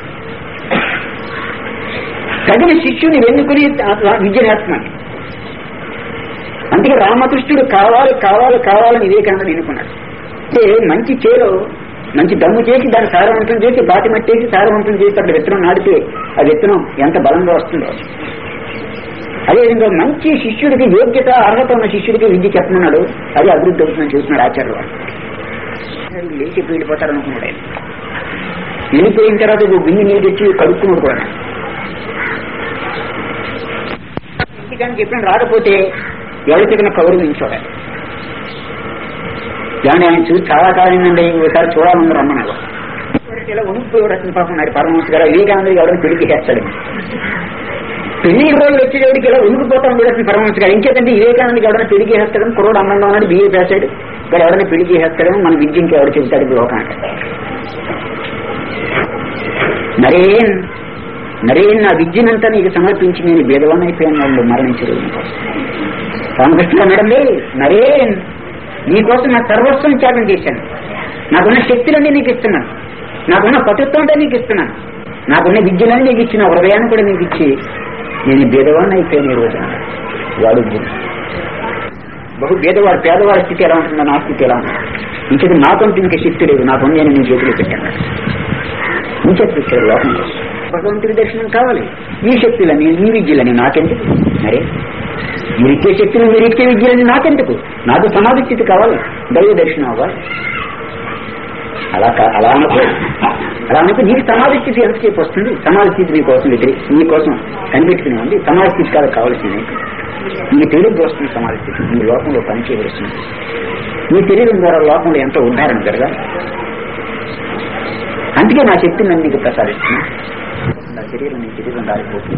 Speaker 1: తగిన శిష్యుని వెన్నుకుని విద్య నేర్చుకున్నాడు అందుకే రామకృష్ణుడు కావాలి కావాలి కావాలని వివేకానంద ఎన్నుకున్నాడు అంటే మంచి చేలో మంచి దమ్ము చేసి దాన్ని సారవంతం చేసి బాటి మట్టేసి సారవంతం చేసి అక్కడ విత్తనం నాటితే ఆ విత్తనం ఎంత బలంగా వస్తుందో అదేవిధంగా మంచి శిష్యుడికి యోగ్యత అర్హత ఉన్న శిష్యుడికి విద్య చెప్పమన్నాడు అది అభివృద్ధి అవుతుందని చూస్తున్నాడు ఆచార్య వాడు లేచి వెళ్ళిపోతారు అనుకున్నాడు ఆయన వెళ్ళిపోయిన తర్వాత ఒక బింది నీళ్ళు తెచ్చి కడుక్కున్నాడు కూడా ఇంటికానికి ఎప్పుడైనా రాకపోతే ఎవరి దగ్గర కౌరవించాడు దాన్ని ఆయన చూసి చాలా కాలండి ఒకసారి చూడాలని రమ్మన్నాడు ఇలా ఉనికిపోయి రచన పాపం నాడు పరమహంస గారు వివేకానందరికి ఎవరైనా పెళ్లికి చేస్తాడు పెళ్లి రోజులు వచ్చేటప్పటికి ఇలా ఉనికిపోతాం కూడా పరమహంస గారు ఇంకేదంటే వివేకానందకి ఎవరైనా పెళ్లి చేస్తాడని కుర్రోడు అందంగా ఉన్నాడు బిఏ చేస్తాడు ఇక్కడ ఎవరైనా పెళ్లి చేస్తాడేమో మన విద్య ఇంకా ఎవరు చెబుతాడు ఇప్పుడు లోకానికి నరేన్ నరేన్ నా విద్యనంతా నీకు సమర్పించి నేను భేదవాన్ వాళ్ళు మరణించరు రామకృష్ణ అన్నాడండి నరేన్ నీకోసం నా సర్వస్వం త్యాగం చేశాను నాకున్న శక్తులన్నీ నీకు ఇస్తున్నాను నాకున్న పటుత్వం అంటే నీకు ఇస్తున్నాను నాకున్న విద్యలన్నీ నీకు ఇచ్చిన హృదయాన్ని కూడా నీకు ఇచ్చి నేను భేదవాడిని అయిపోయాను ఈ రోజు అన్నాడు. వాడు గురు. బహు భేదవాడు పేదవాడి స్థితి ఎలా ఉంటుందో నా స్థితి ఎలా ఉంటుంది ఇంకేది నాకంటూ ఇంక శక్తి లేదు నాకు నేను నీ చేతిలో పెట్టాను ఇంకెత్తు ఇచ్చాడు లోకం కోసం భగవంతుడి దర్శనం కావాలి ఈ శక్తులని ఈ విద్యలని నాకెందుకు మరే మీరిచ్చే శక్తులు మీరిచ్చే విద్యలని నాకెందుకు నాకు సమాధి స్థితి కావాలి దైవ దర్శనం అవ్వాలి అలా కా- అలా అనుకో అలా అనుకో నీకు సమాధి స్థితి ఎంతసేపు వస్తుంది సమాధి స్థితి నీ కోసం వ్యతిరే నీ కోసం కనిపెట్టుకుని ఉంది సమాధి స్థితి కాదు కావాల్సింది నీ తెలివి వస్తుంది సమాధి స్థితి నీ లోకంలో పనిచేయవలసింది నీ శరీరం ద్వారా లోకంలో ఎంతో ఉద్ధారణ జరగాలి అందుకే నా శక్తిని నన్ను నీకు ప్రసాదిస్తున్నా నా శరీరం నీ శరీరం దారిపోతుంది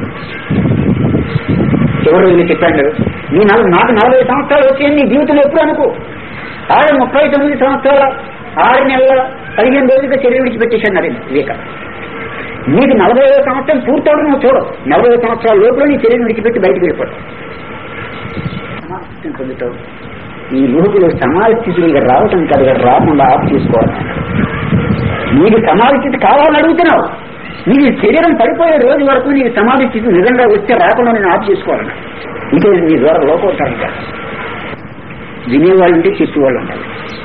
Speaker 1: చివరి రోజులు చెప్పాడు నీ నలభై నాకు నలభై సంవత్సరాలు వచ్చాయని నీ జీవితంలో ఎప్పుడు అనుకో ఆరు ముప్పై తొమ్మిది సంవత్సరాల ఆరు నెలల పదిహేను రోజులుగా శరీరం విడిచిపెట్టేశాను నరేంద్ర వివేక నీకు నలభై ఐదు సంవత్సరం పూర్తవడం నువ్వు చూడవు నలభై ఐదు సంవత్సరాల లోపల నీ శరీరం విడిచిపెట్టి బయటకు వెళ్ళిపోతావు సమాధిని పొందుతావు ఈ లోపులు సమాధి స్థితిలో రావటం కాదు ఇక్కడ రాకుండా ఆఫ్ చేసుకోవాలి నీకు సమాధి స్థితి కావాలని అడుగుతున్నావు నీకు శరీరం పడిపోయే రోజు వరకు నీకు సమాధి స్థితి నిజంగా వస్తే రాకుండా నేను ఆఫ్ చేసుకోవాలన్నా ఇంకే నీ ద్వారా లోపడతాను కాదు వినేవాళ్ళు ఉంటే చెప్పేవాళ్ళు ఉండాలి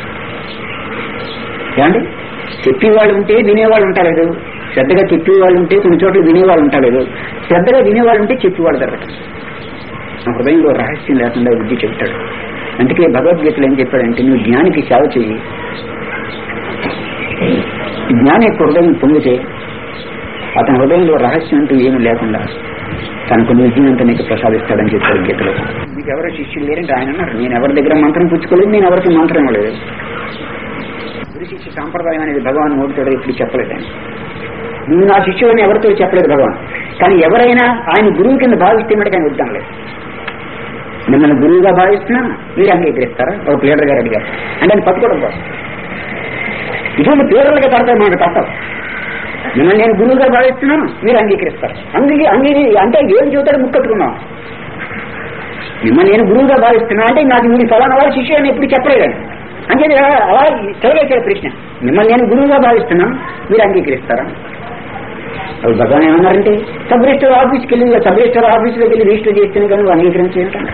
Speaker 1: ఏమండి చెప్పేవాళ్ళు ఉంటే వినేవాళ్ళు ఉంటారు శ్రద్ధగా చెప్పేవాళ్ళు ఉంటే కొన్ని చోట్ల వినేవాళ్ళు ఉంటారు శ్రద్ధగా వినేవాళ్ళు ఉంటే చెప్పేవాళ్ళు జరగటం నా హృదయంలో రహస్యం లేకుండా విద్య చెప్తాడు అందుకే భగవద్గీతలో ఏం చెప్పాడంటే నువ్వు జ్ఞానికి సేవ చెయ్యి జ్ఞాని యొక్క హృదయం పొంగితే అతని హృదయంలో రహస్యం అంటూ ఏమీ లేకుండా తనకు విజయంతా నీకు ప్రసాదిస్తాడని చెప్పాడు గీతలో మీకు ఎవరో శిష్యులు లేరంటే ఆయన అన్నారు నేను ఎవరి దగ్గర మంత్రం పుచ్చుకోలేదు నేను ఎవరికి మంత్రం ఇవ్వలేదు గురు శిష్య సాంప్రదాయం అనేది భగవాన్ నోటితో ఇప్పుడు చెప్పలేదు ఆయన నువ్వు నా శిష్యులని ఎవరితో చెప్పలేదు భగవాన్ కానీ ఎవరైనా ఆయన గురువు కింద భావిస్తే మటుకు ఆయన వద్దాం లేదు మిమ్మల్ని గురువుగా భావిస్తున్నాను మీరు అంగీకరిస్తారా ఒక ప్లేడర్ గారు అడిగారు అంటే ఆయన పట్టుకోవడం కోసం ఇటువంటి ప్లేడర్లుగా కడతారు మనకు తప్పదు మిమ్మల్ని నేను గురువుగా భావిస్తున్నాను మీరు అంగీకరిస్తారు అంగీ అంగీ అంటే ఏం చెబుతాడు ముక్కట్టుకున్నాం మిమ్మల్ని నేను గురువుగా భావిస్తున్నా అంటే నాకు మీరు ఫలానా వారి శిష్యు అని ఎప్పుడు చెప్పలేదు అంటే అలా చదివేశాడు ప్రశ్న మిమ్మల్ని నేను గురువుగా భావిస్తున్నాను మీరు అంగీకరిస్తారా అవి భగవాన్ ఏమన్నారంటే సబ్ రిజిస్టర్ ఆఫీస్కి వెళ్ళి సబ్ రిజిస్టర్ ఆఫీస్లోకి వెళ్ళి రిజిస్టర్ చేస్తే కానీ నువ్వు అంగీకరించేంటాను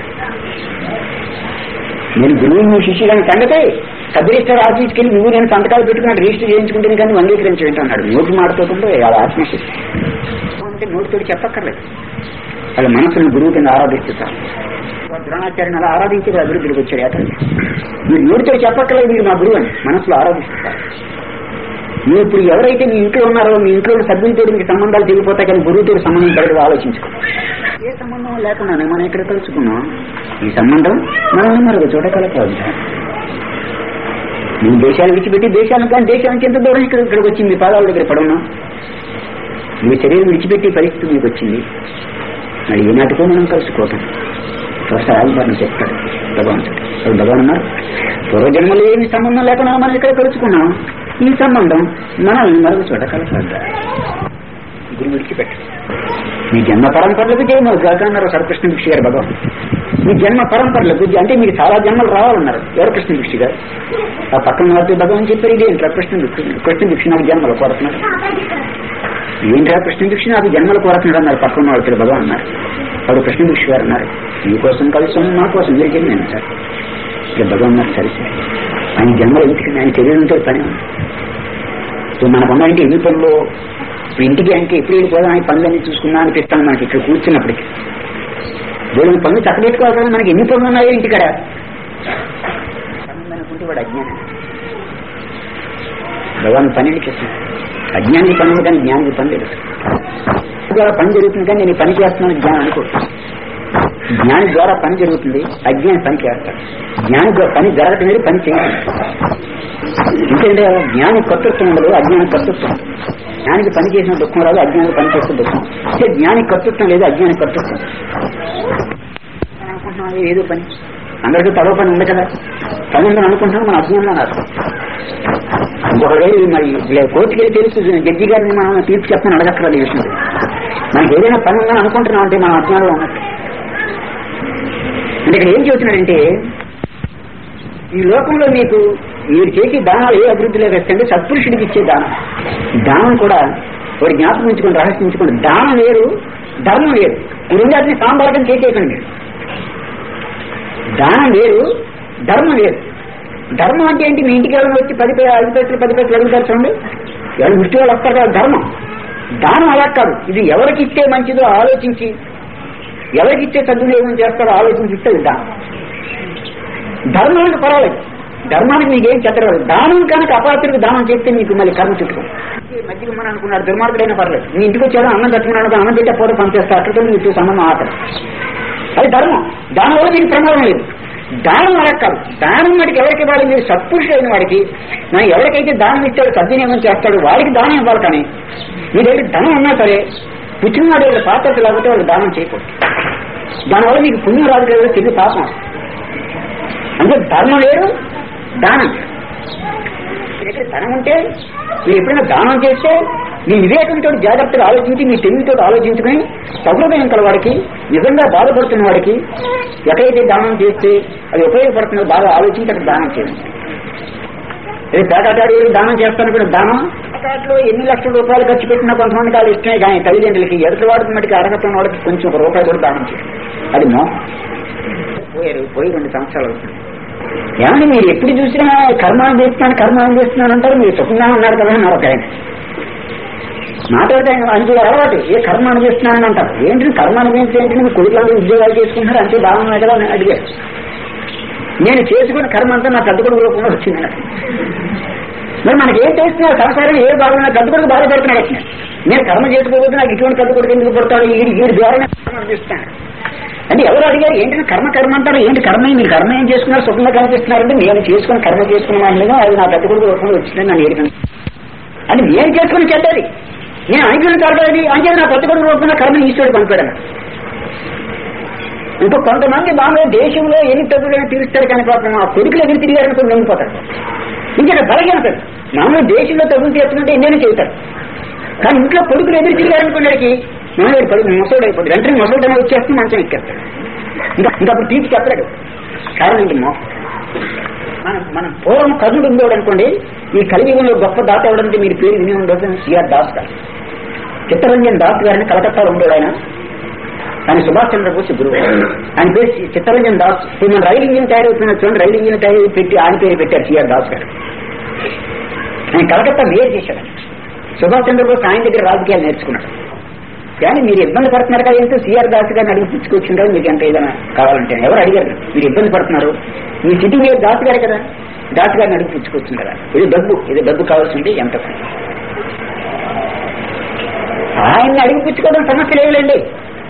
Speaker 1: నేను గురువు నువ్వు శిష్యులను సంగతే సబ్ రిజిస్టర్ ఆఫీస్కి వెళ్ళి నువ్వు నేను సంతకాలు పెట్టుకున్నాడు రిజిస్టర్ చేయించుకుంటే కానీ నువ్వు అంగీకరించేంట అన్నాడు నోటి మాడుతుంటే అది ఆత్మశక్తి అంటే నోటితోటి చెప్పక్కర్లేదు వాళ్ళ మనసును గురువు కింద ఆరాధిస్తారు ద్రోణాచార్యని అలా ఆరాధించి కూడా అభివృద్ధికి వచ్చాడు ఏకంగా మీరు నోటితో చెప్పక్కర్లేదు మీరు మా గురువు అని మనసులో ఆరాధిస్తారు మీరు ఇప్పుడు ఎవరైతే మీ ఇంట్లో ఉన్నారో మీ ఇంట్లో ఉన్న సభ్యులతో మీకు సంబంధాలు తెగిపోతాయి కానీ గురువుతో సంబంధం కలిగి ఆలోచించుకో ఏ సంబంధం లేకుండానే మనం ఇక్కడ కలుసుకున్నాం ఈ సంబంధం మనం మరొక చోట కలపాలి మీ దేశాలు విడిచిపెట్టి దేశాలను కానీ దేశం నుంచి ఎంత దూరం ఇక్కడ ఇక్కడికి వచ్చింది మీ పాదాల దగ్గర పడున్నాం మీ శరీరం విడిచిపెట్టి పరిస్థితి మీకు వచ్చింది మరి ఏనాటికో మనం కలుసుకోవటం ఫస్ట్ ఆల్బార్ని చెప్తాడు భగవంతుడు అది భగవాన్ అన్నారు పూర్వజన్మలో ఏమి సంబంధం లేకుండా మనం ఇక్కడ కలుసుకున్నాం ఈ సంబంధం మనల్ని మరొక చోట కలసాలి గురు విడిచిపెట్టు మీ జన్మ పరంపరలకు చేయము అన్నారు సరకృష్ణ భిక్షి గారు భగవాన్ మీ జన్మ పరంపరలకు అంటే మీకు చాలా జన్మలు రావాలన్నారు ఎవరు కృష్ణ భిక్షి గారు ఆ పక్కన వారితో భగవాన్ చెప్పారు ఇదేంట్రా కృష్ణ భిక్ష కృష్ణ భిక్ష నాకు జన్మలు కోరుతున్నాడు ఏంట్రా కృష్ణ భిక్ష నాకు జన్మలు కోరుతున్నాడు అన్నారు పక్కన వాళ్ళతో భగవాన్ అన్నారు వాడు కృష్ణ భిక్ష గారు అన్నారు మీకోసం కలిసి మా కోసం మీరు చెప్పి నేను సార్ ఇక భగవాన్ అన్నారు సరే సరే ఆయన జన్మలు ఎందుకు ఆయన శరీరంతో పని ఉంది సో మనకున్నాయంటే ఎన్ని పనులు ఇప్పుడు ఇంటికి అంటే ఎప్పుడు వెళ్ళిపోదాం ఈ పనులన్నీ చూసుకుందాం అనిపిస్తాను మనకి ఇక్కడ కూర్చున్నప్పటికి దేవుని పనులు చక్కబెట్టుకోవాలి కదా మనకి ఎన్ని పనులు ఉన్నాయో ఇంటికాడ పనులు అనుకుంటే వాడు అజ్ఞానం భగవాన్ పని చేస్తున్నాడు అజ్ఞానికి పని ఉంది కానీ జ్ఞానికి పని లేదు ద్వారా పని జరుగుతుంది కానీ నేను ఈ పని చేస్తున్నాను జ్ఞానం అనుకో జ్ఞాని ద్వారా పని జరుగుతుంది అజ్ఞాని పని చేస్తాడు జ్ఞాని ద్వారా పని జరగటం అనేది పని చేయడం ఎందుకంటే జ్ఞాని కర్తృత్వం ఉండదు అజ్ఞాని కర్తృత్వం జ్ఞానికి పని చేసిన దుఃఖం రాదు అజ్ఞానికి పని చేసిన దుఃఖం అంటే జ్ఞాని కర్తృత్వం లేదు అజ్ఞాని కర్తృత్వం అనుకుంటున్నాం ఏదో పని అందరికీ తడవ పని ఉంది కదా పని ఉందని అనుకుంటున్నాం మన అజ్ఞానంలో అర్థం ఇంకొకవేళ మరి కోర్టుకి వెళ్ళి తెలుసు జడ్జి గారిని మనం తీర్పు చెప్పని అడగక్కర్లేదు ఈ విషయం మనకి ఏదైనా పని ఉందని అనుకుంటున్నాం అంటే మన అజ్ఞానంలో ఉన్నట్టు అంటే ఇక్కడ ఏం చెబుతున్నాడంటే ఈ లోకంలో మీకు మీరు చేసే దానాలు ఏ అభివృద్ధిలో వేస్తే సత్పురుషుడికి ఇచ్చే దానం దానం కూడా వాడు జ్ఞాపకం ఉంచుకోండి రహస్యం ఉంచుకోండి దానం వేరు ధర్మం వేరు ఈ రెండాటిని సాంబారకం చేసేయకండి మీరు దానం వేరు ధర్మం వేరు ధర్మం అంటే ఏంటి మీ ఇంటికి ఎవరైనా వచ్చి పది పై- ఐదు పైసలు పది పైసలు అడుగుతారు చూడండి ఎవరు ముష్టి వాళ్ళు వస్తారు కదా ధర్మం దానం అలా కాదు ఇది ఎవరికి ఇస్తే మంచిదో ఆలోచించి ఎవరికి ఇచ్చే సద్వినియోగం చేస్తారో ఆలోచించి ఇస్తుంది దానం ధర్మానికి పర్వాలేదు ధర్మానికి మీకేం చెప్పలేదు దానం కనుక అపాత్రుడికి దానం చేస్తే మీకు మళ్ళీ కర్మ చుట్టుకో మధ్యలో మనం అనుకున్నాడు దుర్మార్గుడైనా పర్లేదు మీ ఇంటికి వచ్చాడు అన్నం తట్టుకున్నాడు అన్నం తింటే పోతే పనిచేస్తారు అక్కడితో మీకు సంబంధం ఆటలు అది ధర్మం దాని వల్ల మీకు ప్రమాదం లేదు దానం అలా కాదు దానం వాడికి ఎవరికి ఇవ్వాలి మీరు సత్పురుషుడైన వాడికి మనం ఎవరికైతే దానం ఇస్తాడో సద్వినియోగం చేస్తాడో వాడికి దానం ఇవ్వాలి కానీ మీ దగ్గర ధనం ఉన్నా సరే పుట్టిన వాడి దగ్గర పాత్రలు లేకపోతే వాళ్ళు దానం చేయకూడదు దానివల్ల మీకు పుణ్యం రాదు కదా తిరిగి పాపం అంటే ధర్మం లేదు దానం మీ దగ్గర ధనం ఉంటే మీరు ఎప్పుడైనా దానం చేస్తే మీ వివేకంతో జాగ్రత్తగా ఆలోచించి మీ తెలివితో ఆలోచించుకుని సౌహృదయం కల వాడికి నిజంగా బాధపడుతున్న వాడికి ఎక్కడైతే దానం చేస్తే అది ఉపయోగపడుతుందో బాగా ఆలోచించి అక్కడ దానం చేయండి అదే పేకాటాడు దానం చేస్తాను కూడా దానం పేకాటలో ఎన్ని లక్షల రూపాయలు ఖర్చు పెట్టినా కొంతమంది కాదు ఇష్టమే కానీ తల్లిదండ్రులకి ఎదుటి వాడికి మటుకు అర్హత ఉన్న వాడికి కొంచెం ఒక రూపాయి కూడా దానం చేయండి అది మోహం పోయారు పోయి రెండు సంవత్సరాలు అవుతుంది ఏమంటే మీరు ఎప్పుడు చూసినా కర్మాలు చేస్తున్నాను కర్మాలు చేస్తున్నాను అంటారు మీరు సుఖంగా ఉన్నారు కదా అన్నారు ఒక ఆయన మాట్లాడితే ఆయన అంతే అలవాటు ఏ కర్మాను చేస్తున్నానని అంటారు ఏంటి కర్మాను చేస్తే ఏంటి మీ కొడుకులు ఉద్యోగాలు చేసుకుంటున్నారు అంతే బాగున్నాయి కదా అని అడిగారు నేను చేసుకున్న కర్మ అంతా నా పెద్ద కొడుకు రూపంలో వచ్చింది నాకు మరి మనకి ఏం చేస్తున్నా సంసారం ఏ బాగున్నా పెద్ద కొడుకు బాధపడుతున్నాడు వచ్చిన నేను కర్మ చేసుకోకపోతే నాకు ఇటువంటి పెద్ద కొడుకు ఎందుకు పడతాడు ఈ వీడి ద్వారా కర్మ చేస్తాను అంటే ఎవరు అడిగారు ఏంటి కర్మ కర్మ అంటారు ఏంటి కర్మ మీరు కర్మ ఏం చేసుకున్నారు సుఖంగా కనిపిస్తున్నారంటే నేను చేసుకుని కర్మ చేసుకున్న వాడిని అది నా పెద్ద కొడుకు రూపంలో వచ్చిందని నన్ను ఏడుకను అంటే నేను చేసుకుని చెడ్డది నేను అనుకున్న తరగతి అంటే నా పెద్ద కొడుకు రూపంలో కర్మ ఈశ్వరుడు పంపాడు ఇంకా కొంతమంది బాగా దేశంలో ఎన్ని తగ్గులైనా తీరుస్తారు కానీ పాపం ఆ కొడుకులు ఎదురు తిరిగారనుకుని లొంగిపోతారు ఇంకా బలహీనత మామూలు దేశంలో తగ్గులు తీర్చుకుంటే ఎన్నైనా చెబుతారు కానీ ఇంట్లో కొడుకులు ఎదురు తిరిగారనుకునేకి మామూలు పడుకు ముసోడు అయిపోతుంది వెంటనే ముసోడనే వచ్చేస్తే మంచం ఎక్కేస్తాడు ఇంకా ఇంకా అప్పుడు తీర్చి చెప్పలేడు కారణం ఇంక మోసం మనం మనం పూర్వం కర్ణుడు ఉండేవాడు అనుకోండి ఈ కలియుగంలో గొప్ప దాత ఎవడంటే మీరు పేరు విని ఉండదు సిఆర్ దాస్ గారు చిత్తరంజన్ దాస్ గారిని కలకత్తాలో ఉండేవాడు ఆయన ఆయన సుభాష్ చంద్రబోస్ గురువు ఆయన పేరు చి- చిత్తరంజన్ దాస్ ఇప్పుడు మన రైలు ఇంజిన్ తయారవుతున్న చూడండి రైలు ఇంజిన్ తయారు పెట్టి ఆయన పేరు పెట్టారు సిఆర్ దాస్ గారు ఆయన కలకత్తా మేయర్ చేశాడు సుభాష్ చంద్రబోస్ ఆయన దగ్గర రాజకీయాలు నేర్చుకున్నాడు కానీ మీరు ఇబ్బంది పడుతున్నారు కదా ఏంటో సిఆర్ దాస్ గారిని అడిగి తెచ్చుకొచ్చింటారు మీకు ఎంత ఏదైనా కావాలంటే ఎవరు అడిగారు మీరు ఇబ్బంది పడుతున్నారు మీ సిటీ మీద దాస్ గారు కదా దాస్ గారిని అడిగి తెచ్చుకొచ్చింది కదా ఇది డబ్బు ఇది డబ్బు కావాల్సింది ఎంత ఆయన్ని అడిగి పుచ్చుకోవడం సమస్య లేవులేండి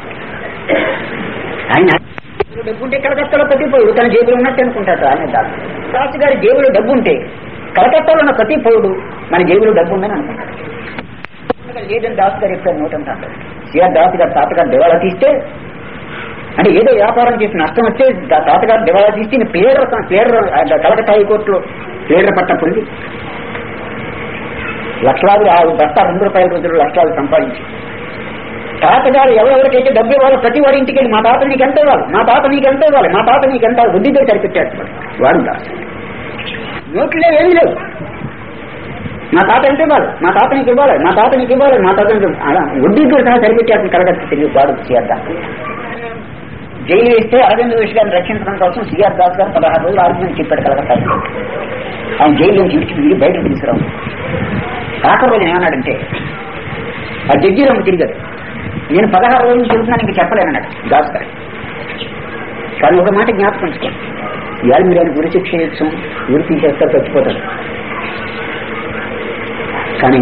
Speaker 1: ఆయన డబ్బు ఉంటే కలకత్తాలో ప్రతి పౌరుడు తన జేబులో ఉన్నట్టు అనుకుంటాడు ఆయన దాస్ దాస్ గారి జేబులో డబ్బు ఉంటే కలకత్తాలో ఉన్న ప్రతి పౌరుడు మన జేబులో డబ్బు ఉందని అనుకుంటాడు లేదని దాస్ గారు ఎప్పుడు నోట్ అంటాడు సిఆర్ దాస్ గారు తాతగారు దివాళా తీస్తే అంటే ఏదో వ్యాపారం చేసి నష్టం వస్తే దా- తాతగారు దివాళా తీస్తే ఈయన ప్లేడర్ ప్లేడర్ కలకత్తా హైకోర్టులో ప్లేడర్ పట్టం పొంది లక్షలాది ఆ బస్తా రెండు రూపాయల రోజులు లక్షలాది సంపాదించి తాతగారు ఎవరెవరికైతే డబ్బు ఇవ్వాలో ప్రతి వారి ఇంటికి వెళ్ళి మా తాత నీకు ఎంత ఇవ్వాలి మా తాత నీకు ఎంత ఇవ్వాలి మా తాత నీకు ఎంత వడ్డీతో సరిపెట్టాడు వాడు. వాడు దాస్ నోట్లే ఏమీ లేవు మా తాత ఎంత ఇవ్వాలి మా తాత నీకు ఇవ్వాలి మా తాత నీకు ఇవ్వాలి మా తాత నీకు ఇవ్వాలి. అలా వడ్డీతో సహా సరిపెట్టాడు కలగట్టు తిరిగి వాడు సిఆర్ దాస్ జైలు వేస్తే అరవింద్ ఘోష్ గారిని రక్షించడం కోసం సిఆర్ దాస్ గారు పదహారు రోజులు ఆర్గ్యుమెంట్ చెప్పాడు కలగట్ట ఆయన జైలు నుంచి విడిచి విడి బయటకు తీసుకురావు ఆఖరి రోజు ఏమన్నాడంటే ఆ జడ్జి రమ్మ తిరిగాడు నేను పదహారు రోజులు చెబుతున్నాను ఇంక చెప్పలేనన్నాడు దాస్ గారు కానీ ఒక మాట జ్ఞాపకం ఉంచుకో ఇవాళ మీరు ఆయన గురి శిక్ష చేయొచ్చు గురి తీసేస్తారు చచ్చిపోతాడు కానీ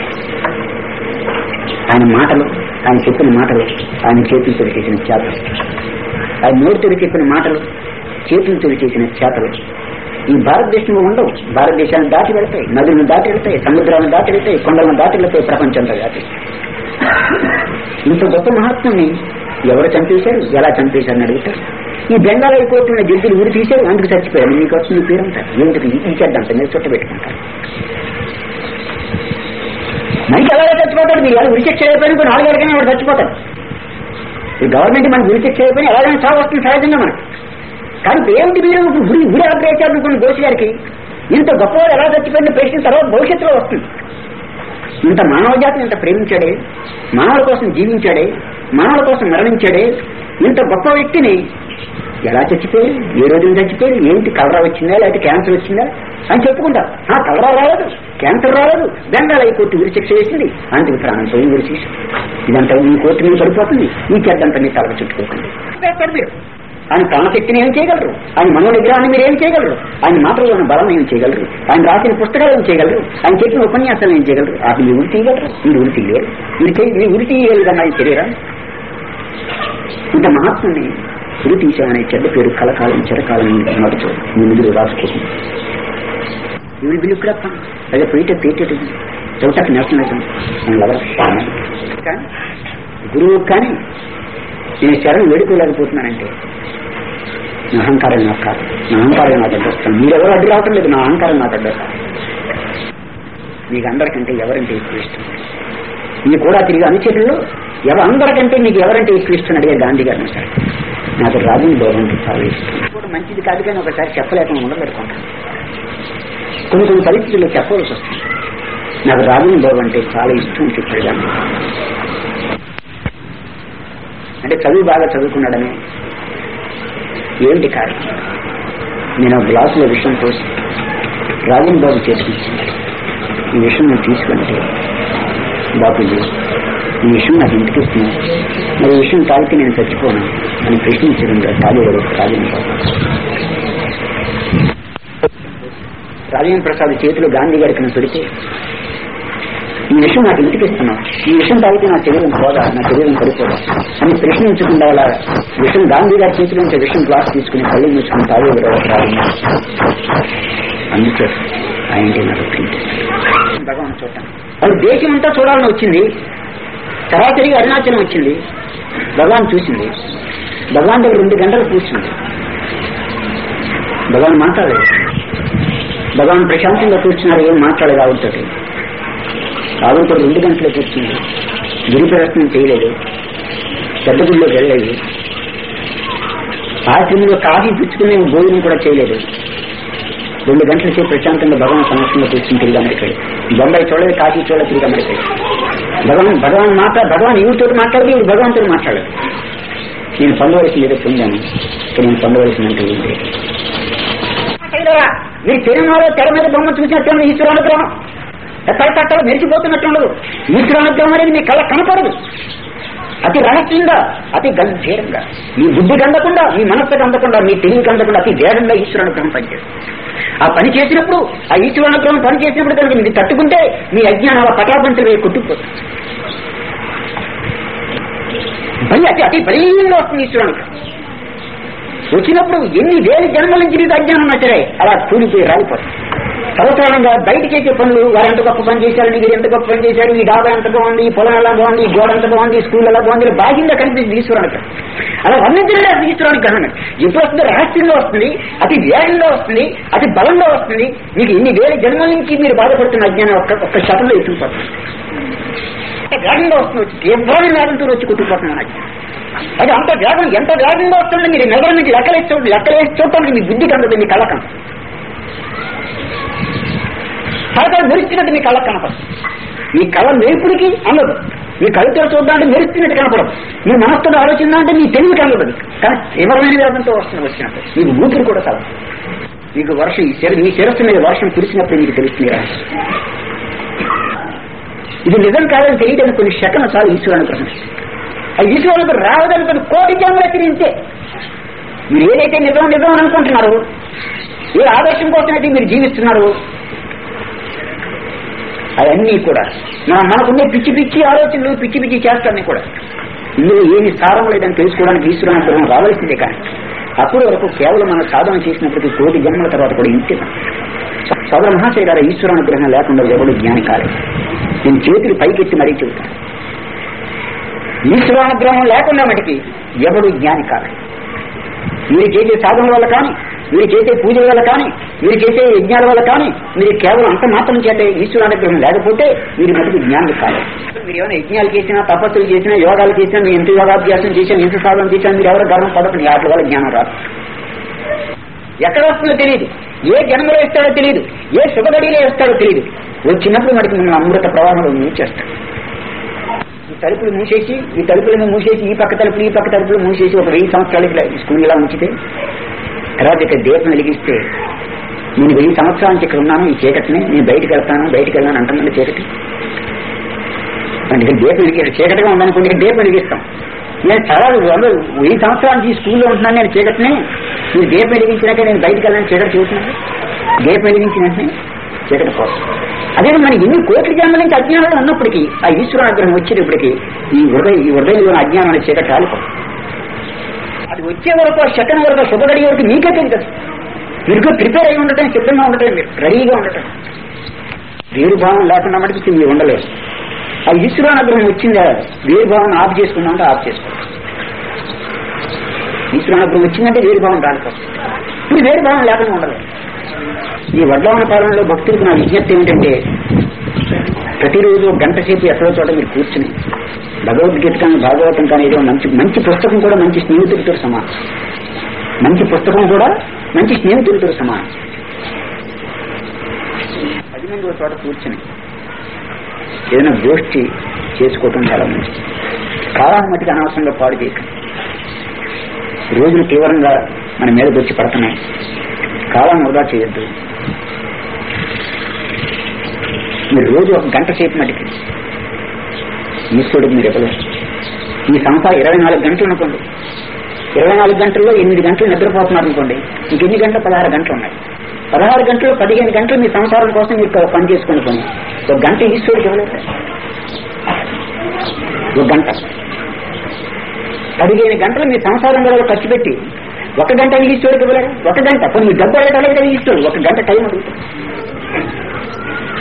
Speaker 1: ఆయన మాటలు ఆయన చెప్పిన మాటలు ఆయన చేతులతో చేసిన చేతలు ఆయన నోటితో చెప్పిన మాటలు చేతులతో చేసిన చేతలు ఈ భారతదేశంలో ఉండవు భారతదేశాన్ని దాటి వెళ్తాయి నదులను దాటి వెళ్తాయి సముద్రాలను దాటి వెళ్తాయి కొండలను దాటి వెళ్తాయి ప్రపంచంలో దాటి ఇంత గొప్ప మహాత్ముని ఎవరు చంపేశారు ఎలా చంపేశారని అడుగుతారు ఈ బెంగాల్ అయిపోతున్న జంతువులు ఊరి తీశారు అందుకు చచ్చిపోయారు మీకు వచ్చిన పేరు అంటారు ఏమిటి ఈ చెడ్డంత మీరు చుట్ట పెట్టుకుంటారు మనిషి ఎలాగో చచ్చిపోతాడు మీరు ఎలా ఉరిశిక్ష అయిపోయిన కొన్ని నాలుగేళ్ళకైనా వాడు చచ్చిపోతాడు ఈ గవర్నమెంట్ మనకి ఉరిశిక్ష అయిపోయినా ఎలాగైనా చావు వస్తుంది సహజంగా మనకి కానీ ఇప్పుడు ఏమిటి మీరు ఇప్పుడు ఉరి ఉరి ఆపరేచారు అనుకున్న దోషి గారికి ఇంత గొప్పవాడు ఎలా చచ్చిపోయిన ప్రశ్న తర్వాత భవిష్యత్తులో వస్తుంది ఇంత మానవ జాతిని ఇంత ప్రేమించాడే మానవుల కోసం జీవించాడే మానవుల కోసం మరణించాడే ఇంత గొప్ప వ్యక్తిని ఎలా చచ్చిపోయారు ఏ రోజున చచ్చిపోయారు ఏంటి కలరా వచ్చిందా లేకపోతే క్యాన్సర్ వచ్చిందా అని చెప్పుకుంటారు ఆ కలరా రాలేదు క్యాన్సర్ రాలేదు బెంగాల్ హైకోర్టు ఉరి శిక్ష వేసింది అందుకు ప్రాణం పోయి ఉరి శిక్ష ఇదంతా ఈ కోర్టు మీద పడిపోతుంది ఈ చెడ్డంతా మీ తలకు చుట్టుకోకండి వేస్తారు మీరు ఆయన ప్రాణశక్తిని ఏం చేయగలరు ఆయన మనో నిగ్రహాన్ని మీరు ఏం చేయగలరు ఆయన మాటల్లోని బలం ఏం చేయగలరు ఆయన రాసిన పుస్తకాలు ఏం చేయగలరు ఆయన చెప్పిన ఉపన్యాసాలు ఏం చేయగలరు అది మీరు ఉరి తీయగలరు మీరు ఉరి తీయలేరు మీరు చేయి మీరు ఉరి తీయగలరు ఆయన శరీరం ఇంత మహాత్ముని ఉరి తీసామనే చెడ్డ పేరు కలకాలం చిరకాలం నడుచు మీ నిధులు రాసుకోండి ఇవి బిల్లుకుడప్ప అదే పోయిట తీయటది చౌటకి నేషనలిజం నేను లవర్ కానీ గురువు కానీ నేను శరణ్ వేడుకోలేకపోతున్నానంటే నా అహంకారం నాకు కాదు నా అహంకారం నాకు అడ్డొస్తాను మీరెవరు అడ్డు రావటం లేదు నా అహంకారం నాకు అడ్డొస్తాను మీకు అందరికంటే ఎవరంటే ఎక్కువ ఇష్టం మీకు కూడా తిరిగి అనుచరులు ఎవ అందరికంటే మీకు ఎవరంటే ఎక్కువ ఇష్టం అడిగే గాంధీ గారిని సార్ నాకు రాజుని బాబు అంటే చాలా ఇష్టం కూడా మంచిది కాదు కానీ ఒకసారి చెప్పలేకుండా ఉండబెట్టుకుంటాను కొన్ని కొన్ని పరిస్థితుల్లో చెప్పవలసి వస్తుంది నాకు రాజుని బాబు అంటే చాలా ఇష్టం అని చెప్పాడు గాంధీ అంటే చదువు బాగా చదువుకున్నాడని ఏంటి కారణం నేను ఒక గ్లాసులో విషయం పోసి రాజన్ బాబు చేతికి ఇచ్చింది ఈ విషయం నువ్వు తీసుకుంటే బాబుజీ ఈ విషయం నాకు ఇంటికి ఇస్తున్నావు మరి ఈ విషయం తాగితే నేను చచ్చిపోను అని ప్రశ్నించడం తాగేవాడు రాజేంద్ర బాబు రాజేంద్ర ప్రసాద్ చేతిలో గాంధీ గారికి నేను పెడితే ఈ విషయం నాకు ఇంటికి ఇస్తున్నావు ఈ విషయం తాగితే నా శరీరం పోదా నా శరీరం పడిపోదా అని ప్రశ్నించకుండా అలా విషయం గాంధీ గారి చేతిలో నుంచి విషయం గ్లాస్ తీసుకుని కళ్ళు మూసుకుని తాగేవాడు అందుకే ఆయనకి నాకు ప్రీతి భగవాన్ చూడటం అది దేశం అంతా చూడాలని వచ్చింది సరాసరిగా అరుణాచలం వచ్చింది భగవాన్ చూసింది భగవాన్ దగ్గర రెండు గంటలు కూర్చుంది భగవాన్ మాట్లాడలేదు భగవాన్ ప్రశాంతంగా కూర్చున్నారు ఏం మాట్లాడలేదు ఆవిడతో ఆవిడతో రెండు గంటలు కూర్చుంది గిరి ప్రదర్శనం చేయలేదు పెద్ద గుడిలోకి వెళ్ళలేదు ఆశ్రమంలో కాఫీ పుచ్చుకునే భోజనం కూడా చేయలేదు రెండు గంటల సేపు ప్రశాంతంగా భగవాన్ సమక్షంలో కూర్చుని తిరిగి అమెరికాడు బొంబాయి చూడలేదు కాఫీ చూడలేదు తిరిగి అమెరికాడు భగవాన్ భగవాన్ మాట భగవాన్ ఈవితో మాట్లాడదు ఈవిడ భగవంతుడు మాట్లాడదు నేను పొందవలసింది ఏదో పొందాను ఇక నేను పొందవలసిందంటే ఏం లేదు మీరు సినిమాలో తెర మీద బొమ్మ చూసినట్టు ఈశ్వరానుగ్రహం పై పట్టాలు మెరిచిపోతున్నట్టు ఉండదు ఈశ్వరానుగ్రహం అనేది మీ కళ కనపడదు అతి రహస్యంగా అతి గంభీరంగా మీ బుద్ధి కందకుండా మీ మనస్సు కందకుండా మీ తెలివి కందకుండా అతి వేగంగా ఈశ్వరానుగ్రహం పనిచేస్తుంది ఆ పని చేసినప్పుడు ఆ ఈశ్వరానుగ్రహం పని చేసినప్పుడు కనుక మీరు తట్టుకుంటే మీ అజ్ఞానం ఆ పటాపంచలు వేయి కొట్టుకుపోతుంది బలి అతి అతి బలీయంగా వస్తుంది ఈశ్వరానుగ్రహం వచ్చినప్పుడు ఎన్ని వేల జన్మల నుంచి మీకు అజ్ఞానం ఉన్నా సరే అలా కూలిపోయి రాలిపోతుంది సర్వసాధారణంగా బయట చేసే పనులు వారు ఎంత గొప్ప పని చేశారు మీరు ఎంత గొప్ప పని చేశారు ఈ డాబా ఎంత బాగుంది ఈ పొలం ఎలా బాగుంది ఈ గోడ ఎంత బాగుంది ఈ స్కూల్ ఎలా బాగుంది ఇలా బాధ్యంగా కనిపిస్తుంది ఈశ్వరానికి అలా వర్ణించడం అది ఈశ్వరానికి గ్రహణం ఎప్పుడు వస్తుంది రహస్యంగా వస్తుంది అతి వేగంగా వస్తుంది అతి బలంగా వస్తుంది మీకు ఇన్ని వేల జన్మల నుంచి మీరు బాధపడుతున్న అజ్ఞానం ఒక్క ఒక్క శతంలో ఎత్తుకుపోతుంది వేగంగా వస్తుంది వచ్చి తీవ్రమైన వేగంతో వచ్చి కుట్టుకుపోతున్నాను అజ్ఞానం అది అంత వేగం ఎంత వేగంగా వస్తుందో మీరు నగరం నుంచి లెక్కలేసి చూడండి లెక్కలేసి చూడటానికి మీ బుద్ధి కందదు మీ కళ్ళకం కళకళ మెరిచినట్టు మీ కళ్ళకు కనపడదు మీ కళ మెరుపుడికి అందదు మీ కవితలు చూద్దామంటే మెరుస్తున్నట్టు కనపడదు మీ మనస్సుతో ఆలోచిందా మీ తెలివి కనపడదు కానీ తీవ్రమైన వేగంతో వస్తుంది వచ్చినట్టు మీకు ఊపిరి కూడా కాదు మీకు వర్షం ఈ శిర మీ శిరస్సు మీద వర్షం కురిసినప్పుడు మీకు తెలుస్తుంది రహస్యం ఇది నిజం కాదని తెలియడానికి కొన్ని శకన చాలు ఈశ్వరాన్ని ప్రశ్నిస్తుంది ఆ ఈశ్వరులకు రావడానికి కొన్ని కోటి జన్మలు తిరిగితే మీరు ఏదైతే నిజం నిజం అని అనుకుంటున్నారు ఏ ఆదర్శం కోసమైతే మీరు జీవిస్తున్నారు అవన్నీ కూడా మన మనకుండే పిచ్చి పిచ్చి ఆలోచనలు పిచ్చి పిచ్చి చేస్తాన్ని కూడా ఇందులో ఏమి సారం లేదని తెలుసుకోవడానికి ఈశ్వరానుగ్రహం రావాల్సిందే కానీ అప్పుడు వరకు కేవలం మన సాధన చేసినప్పటికీ కోటి జన్మల తర్వాత కూడా ఇంతే సోదర మహాశయ గారు ఈశ్వరానుగ్రహం లేకుండా ఎవడు జ్ఞాని కాలేదు నేను చేతులు పైకెత్తి మరీ చెబుతాను ఈశ్వరానుగ్రహం లేకుండా మటుకి ఎవడు జ్ఞాని కాలేదు మీరు చేసే సాధన వల్ల కానీ మీరు చేసే పూజల వల్ల కానీ మీరు చేసే యజ్ఞాల వల్ల కానీ మీరు కేవలం అంత మాత్రం చేత ఈశ్వరానుగ్రహం లేకపోతే మీరు మటుకు జ్ఞానం కాలేదు మీరు ఏమైనా యజ్ఞాలు చేసినా తపస్సులు చేసినా యోగాలు చేసినా మీరు ఎంత యోగాభ్యాసం చేసినా ఎంత సాధన చేసినా మీరు ఎవరు గర్వం పడకండి వాటి వల్ల జ్ఞానం రాదు ఎక్కడ వస్తుందో తెలియదు ఏ జన్మలో ఇస్తాడో తెలియదు ఏ శుభగడిలో ఇస్తాడో తెలియదు వచ్చినప్పుడు మనకి మనం అమృత ప్రవాహంలో మూచేస్తాం ఈ తలుపులు మూసేసి ఈ తలుపులను మూసేసి ఈ పక్క తలుపులు ఈ పక్క తలుపులు మూసేసి ఒక వెయ్యి సంవత్సరాలు ఇట్లా ఈ స్కూల్ ఇలా ఉంచితే తర్వాత ఇక్కడ దీపం వెలిగిస్తే నేను వెయ్యి సంవత్సరాల నుంచి ఇక్కడ ఉన్నాను ఈ చీకటిని నేను బయటకు వెళ్తాను బయటకు వెళ్ళాను అంటున్నాను చీకటి అందుకే దీపం వెలిగి చీకటిగా ఉందనుకోండి ఇక్కడ దీపం వెలిగిస్తాం నేను చాలా వంద వెయ్యి సంవత్సరాల నుంచి ఈ స్కూల్లో ఉంటున్నాను నేను చీకటిని మీరు దీపం వెలిగించినాక నేను బయటకు వెళ్ళాను చీకటి చూస్తున్నాను దీపం వెలిగించిన వెంటనే చీకటి కోసం అదే మన ఎన్ని కోట్ల జన్మల నుంచి అజ్ఞానంలో ఉన్నప్పటికీ ఆ ఈశ్వరానుగ్రహం వచ్చేటప్పటికి ఈ హృదయ ఈ హృదయంలో అజ్ఞానం అనే చీకటి రాలిపోతుంది అది వచ్చే వరకు ఆ శకన వరకు ఆ శుభగడి వరకు మీకే తెలియదు మీరు ప్రిపేర్ అయి ఉండటం సిద్ధంగా ఉండటం మీరు రెడీగా ఉండటం వేరు భావం లేకుండా మటుకు మీరు ఉండలేరు ఆ ఈశ్వరానుగ్రహం వచ్చిందా వేరు భావం ఆఫ్ చేసుకున్నామంటే ఆఫ్ చేసుకోండి ఈశ్వరానుగ్రహం వచ్చిందంటే వేరు భావం రాలిపోతుంది ఇప్పుడు వేరు భావం లేకుండా ఉండలేదు ఈ వడ్లవన పాలనలో భక్తులకు నా విజ్ఞప్తి ఏమిటంటే ప్రతిరోజు ఒక గంట సేపు ఎక్కడో చోట మీరు కూర్చుని భగవద్గీత కానీ భాగవతం కానీ ఏదో మంచి మంచి పుస్తకం కూడా మంచి స్నేహితుడితో సమానం మంచి పుస్తకం కూడా మంచి స్నేహితుడితో సమానం పది మంది ఒక చోట కూర్చుని ఏదైనా గోష్ఠి చేసుకోవటం చాలా మంచిది కాలాన్ని మట్టికి అనవసరంగా పాడు చేయకండి రోజులు తీవ్రంగా మన మీదకి వచ్చి పడుతున్నాయి కాలాన్ని వృధా చేయొద్దు మీరు రోజు ఒక గంట సేపు మటుకి ఈశ్వరుడికి మీరు ఇవ్వలేరు ఈ సంసారం ఇరవై నాలుగు గంటలు అనుకోండి ఇరవై నాలుగు గంటల్లో ఎనిమిది గంటలు నిద్రపోతున్నారు అనుకోండి ఇంకెన్ని గంటలు పదహారు గంటలు ఉన్నాయి పదహారు గంటలు పదిహేను గంటలు మీ సంసారం కోసం మీరు పని చేసుకుని పోయి ఒక గంట ఈశ్వరుడికి ఇవ్వలేదు ఒక గంట పదిహేను గంటలు మీ సంసారం కూడా ఖర్చు పెట్టి ఒక గంట ఈశ్వరుడికి ఇవ్వలేరు ఒక గంట కొన్ని మీ డబ్బు అడగలేదు కదా ఈశ్వరుడు ఒక గంట టైం అడుగుతాడు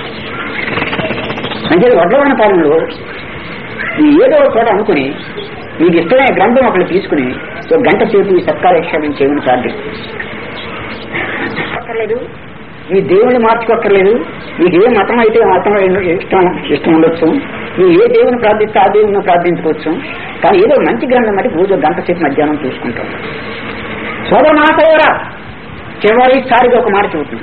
Speaker 1: అంటే వడ్లవన పాలనలో ఈ ఏదో ఒక చోట అనుకుని మీకు ఇష్టమైన గ్రంథం ఒకటి తీసుకుని ఒక గంట సేపు ఈ సత్కారక్షేమం చేయమని ప్రార్థిస్తుంది అక్కర్లేదు మీ దేవుని మార్చుకోక్కర్లేదు మీకు ఏ మతం అయితే ఆ మతం ఇష్టం ఇష్టం ఉండొచ్చు మీరు ఏ దేవుని ప్రార్థిస్తే ఆ దేవుని ప్రార్థించుకోవచ్చు కానీ ఏదో మంచి గ్రంథం అంటే రోజు గంట సేపు మధ్యాహ్నం చూసుకుంటాం సోదర మాసవరా చివరిసారిగా ఒక మాట చెబుతుంది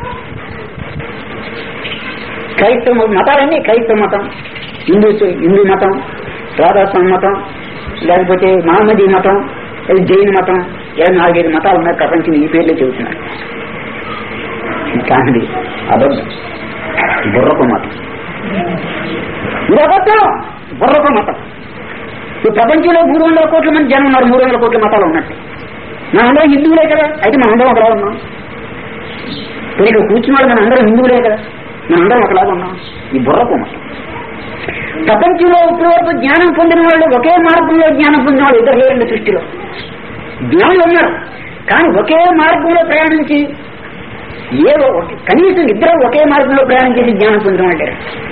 Speaker 1: క్రైస్తవ మతాలన్నీ క్రైస్తవ మతం హిందూ హిందూ మతం రాధాస్వామి మతం లేకపోతే మహమ్మదీ మతం లేదా జైన్ మతం లేదా నాలుగైదు మతాలు ఉన్నాయి ప్రపంచం ఈ పేర్లే చెబుతున్నారు కానీ అబద్ధం బుర్రకు మతం ఇది అబద్ధం బుర్రకు మతం ఈ ప్రపంచంలో మూడు వందల కోట్ల మంది జనం ఉన్నారు మూడు వందల కోట్ల మతాలు ఉన్నట్టు మన అందరం హిందువులే కదా అయితే మన అందరం ఒకలా ఉన్నాం ఇప్పుడు ఇక్కడ కూర్చున్న వాళ్ళు మన అందరం హిందువులే కదా మన అందరం ఒకలాగా ఉన్నాం ఈ బుర్రకు మతం ప్రపంచంలో ఇప్పటి వరకు జ్ఞానం పొందిన వాళ్ళు ఒకే మార్గంలో జ్ఞానం పొందిన వాళ్ళు ఇద్దరు లేరండి సృష్టిలో జ్ఞానులు ఉన్నారు కానీ ఒకే మార్గంలో ప్రయాణించి ఏ ఒక- కనీసం ఇద్దరు ఒకే మార్గంలో ప్రయాణం చేసి జ్ఞానం పొందిన వాళ్ళే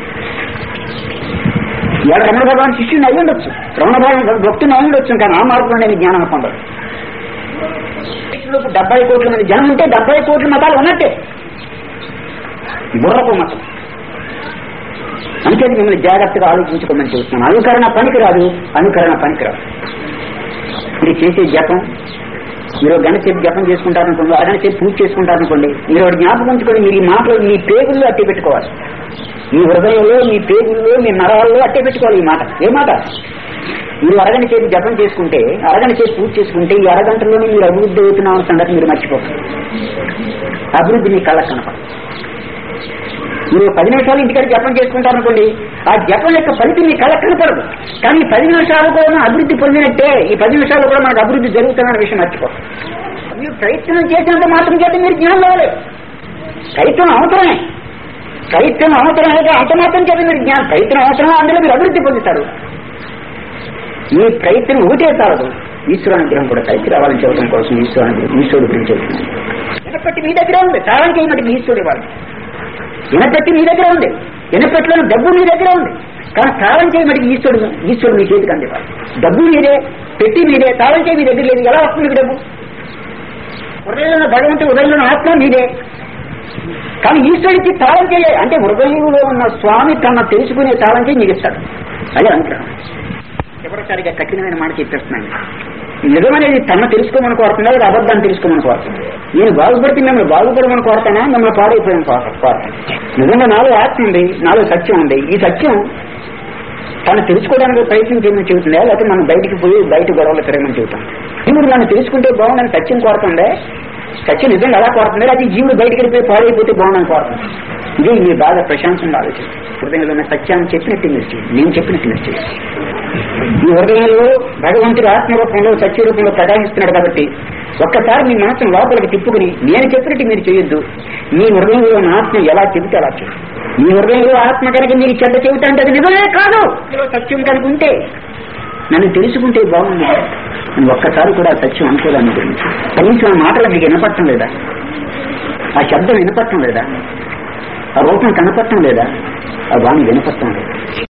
Speaker 1: ఇవాళ రమణ భగవాన్ శిష్యుని అయి ఉండొచ్చు రమణ భగవాన్ భక్తుని అయి ఉండొచ్చు కానీ ఆ మార్గంలో నేను జ్ఞానం పొందడు దేశంలో డెబ్బై కోట్ల మంది జనం ఉంటే డెబ్బై కోట్ల మతాలు ఉన్నట్టే బుర్రకు మతం అంతే మిమ్మల్ని జాగ్రత్తగా ఆలోచించుకోమని చెబుతున్నాను అనుకరణ పనికిరాదు అనుకరణ పనికిరాదు మీరు చేసే జపం మీరు ఒక గంట సేపు జపం చేసుకుంటారనుకోండి అరగంట సేపు పూజ చేసుకుంటారనుకోండి మీరు ఒకటి జ్ఞాపకం ఉంచుకొని మీరు ఈ మాటలు మీ పేగుల్లో అట్టే పెట్టుకోవాలి మీ హృదయంలో మీ పేగుల్లో మీ నరాల్లో అట్టే పెట్టుకోవాలి ఈ మాట ఏ మాట మీరు అరగంట సేపు జపం చేసుకుంటే అరగంట సేపు పూజ చేసుకుంటే ఈ అరగంటలోనే మీరు అభివృద్ధి అవుతున్నాం అన్న సంగతి మీరు మర్చిపోతారు అభివృద్ధి మీ కళ్ళకు కనపడదు మీరు పది నిమిషాలు ఇంటికాడ జపం చేసుకుంటారనుకోండి ఆ జపం యొక్క ఫలితం మీ కళ్ళకు కనపడదు కానీ ఈ పది నిమిషాలు కూడా మనం అభివృద్ధి పొందినట్టే ఈ పది నిమిషాలు కూడా మనకు అభివృద్ధి జరుగుతుందన్న విషయం మర్చిపోతాం మీరు ప్రయత్నం చేసినంత మాత్రం చేత మీరు జ్ఞానం అవ్వలేదు ప్రయత్నం అవసరమే ప్రయత్నం అవసరమే అంత మాత్రం చేత మీరు జ్ఞానం ప్రయత్నం అవసరమే అందులో మీరు అభివృద్ధి పొందుతారు ఈ ప్రయత్నం ఒకటే చాలదు ఈశ్వరానుగ్రహం కూడా కలిసి రావాలని చెప్పడం కోసం ఈశ్వరానుగ్రహం ఈశ్వరుడు గురించి చెబుతున్నాను వెనపట్టి మీ దగ్గర ఉంది సారం చేయమటి ఈశ్వరుడు ఇవ్వాలి వెనపెట్టి మీ దగ్గర ఉంది వెనపెట్టిలో డబ్బు మీ దగ్గర ఉంది కానీ తాళం చేయి మటుకు ఈశ్వరుడు ఈశ్వరుడు మీ చేతికి అందివ్వాలి డబ్బు మీదే పెట్టి మీదే తాళం చేయి మీ దగ్గర లేదు ఎలా వస్తుంది మీకు డబ్బు హృదయంలో భగవంతుడు హృదయంలో ఆత్మ మీదే కానీ ఈశ్వరుడికి తాళం చేయ అంటే హృదయంలో ఉన్న స్వామి తన తెలుసుకునే తాళం చేయి మీకు ఇస్తాడు అదే అంటారు చివరిసారిగా కఠినమైన మాట చెప్పేస్తున్నాను నిజమనేది తన తెలుసుకోమని కోరుతుందా లేదా అబద్ధాన్ని తెలుసుకోమని కోరుతుంది నేను బాగుపడితే మిమ్మల్ని బాగుపడమని కోరతానా మిమ్మల్ని పాడైపోయాను కోరతాను నిజంగా నాలో ఆత్మ ఉంది నాలో సత్యం ఉంది ఈ సత్యం తను తెలుసుకోవడానికి ప్రయత్నం చేయమని చెబుతుందా లేకపోతే మనం బయటికి పోయి బయట గొడవలు తిరగమని చెబుతాం జీవుడు నన్ను తెలుసుకుంటే బాగుందని సత్యం కోరుతుందే సత్యం నిజంగా అలా కోరుతుంది లేకపోతే ఈ జీవుడు బయటికి వెళ్ళిపోయి పాడైపోతే బాగుందని కోరుతుంది ఇది మీరు బాగా ప్రశాంతంగా ఆలోచిస్తుంది హృదయంలో ఉన్న సత్యాన్ని చెప్పినట్టు మీరు చేయండి నేను చెప్పినట్టు మీరు చేయండి ఈ హృదయంలో భగవంతుడు ఆత్మరూపంలో సత్య రూపంలో ప్రకాశిస్తున్నాడు కాబట్టి ఒక్కసారి మీ మనసును లోపలికి తిప్పుకుని నేను చెప్పినట్టు మీరు చేయొద్దు మీ హృదయంలో ఉన్న ఆత్మ ఎలా చెబితే అలా చేయండి మీ హృదయంలో ఆత్మ కనుక మీరు చెడ్డ చెబుతా అంటే అది నిజమే కాదు ఇందులో సత్యం కనుక ఉంటే నన్ను తెలుసుకుంటే బాగుంది అని ఒక్కసారి కూడా ఆ సత్యం అనుకోదాన్ని గురించి కనీసం ఆ మాటలు మీకు వినపడటం లేదా ఆ శబ్దం వినపడటం లేదా ఆ రూపం కనపడటం లేదా ఆ వాణి వినపడటం లేదా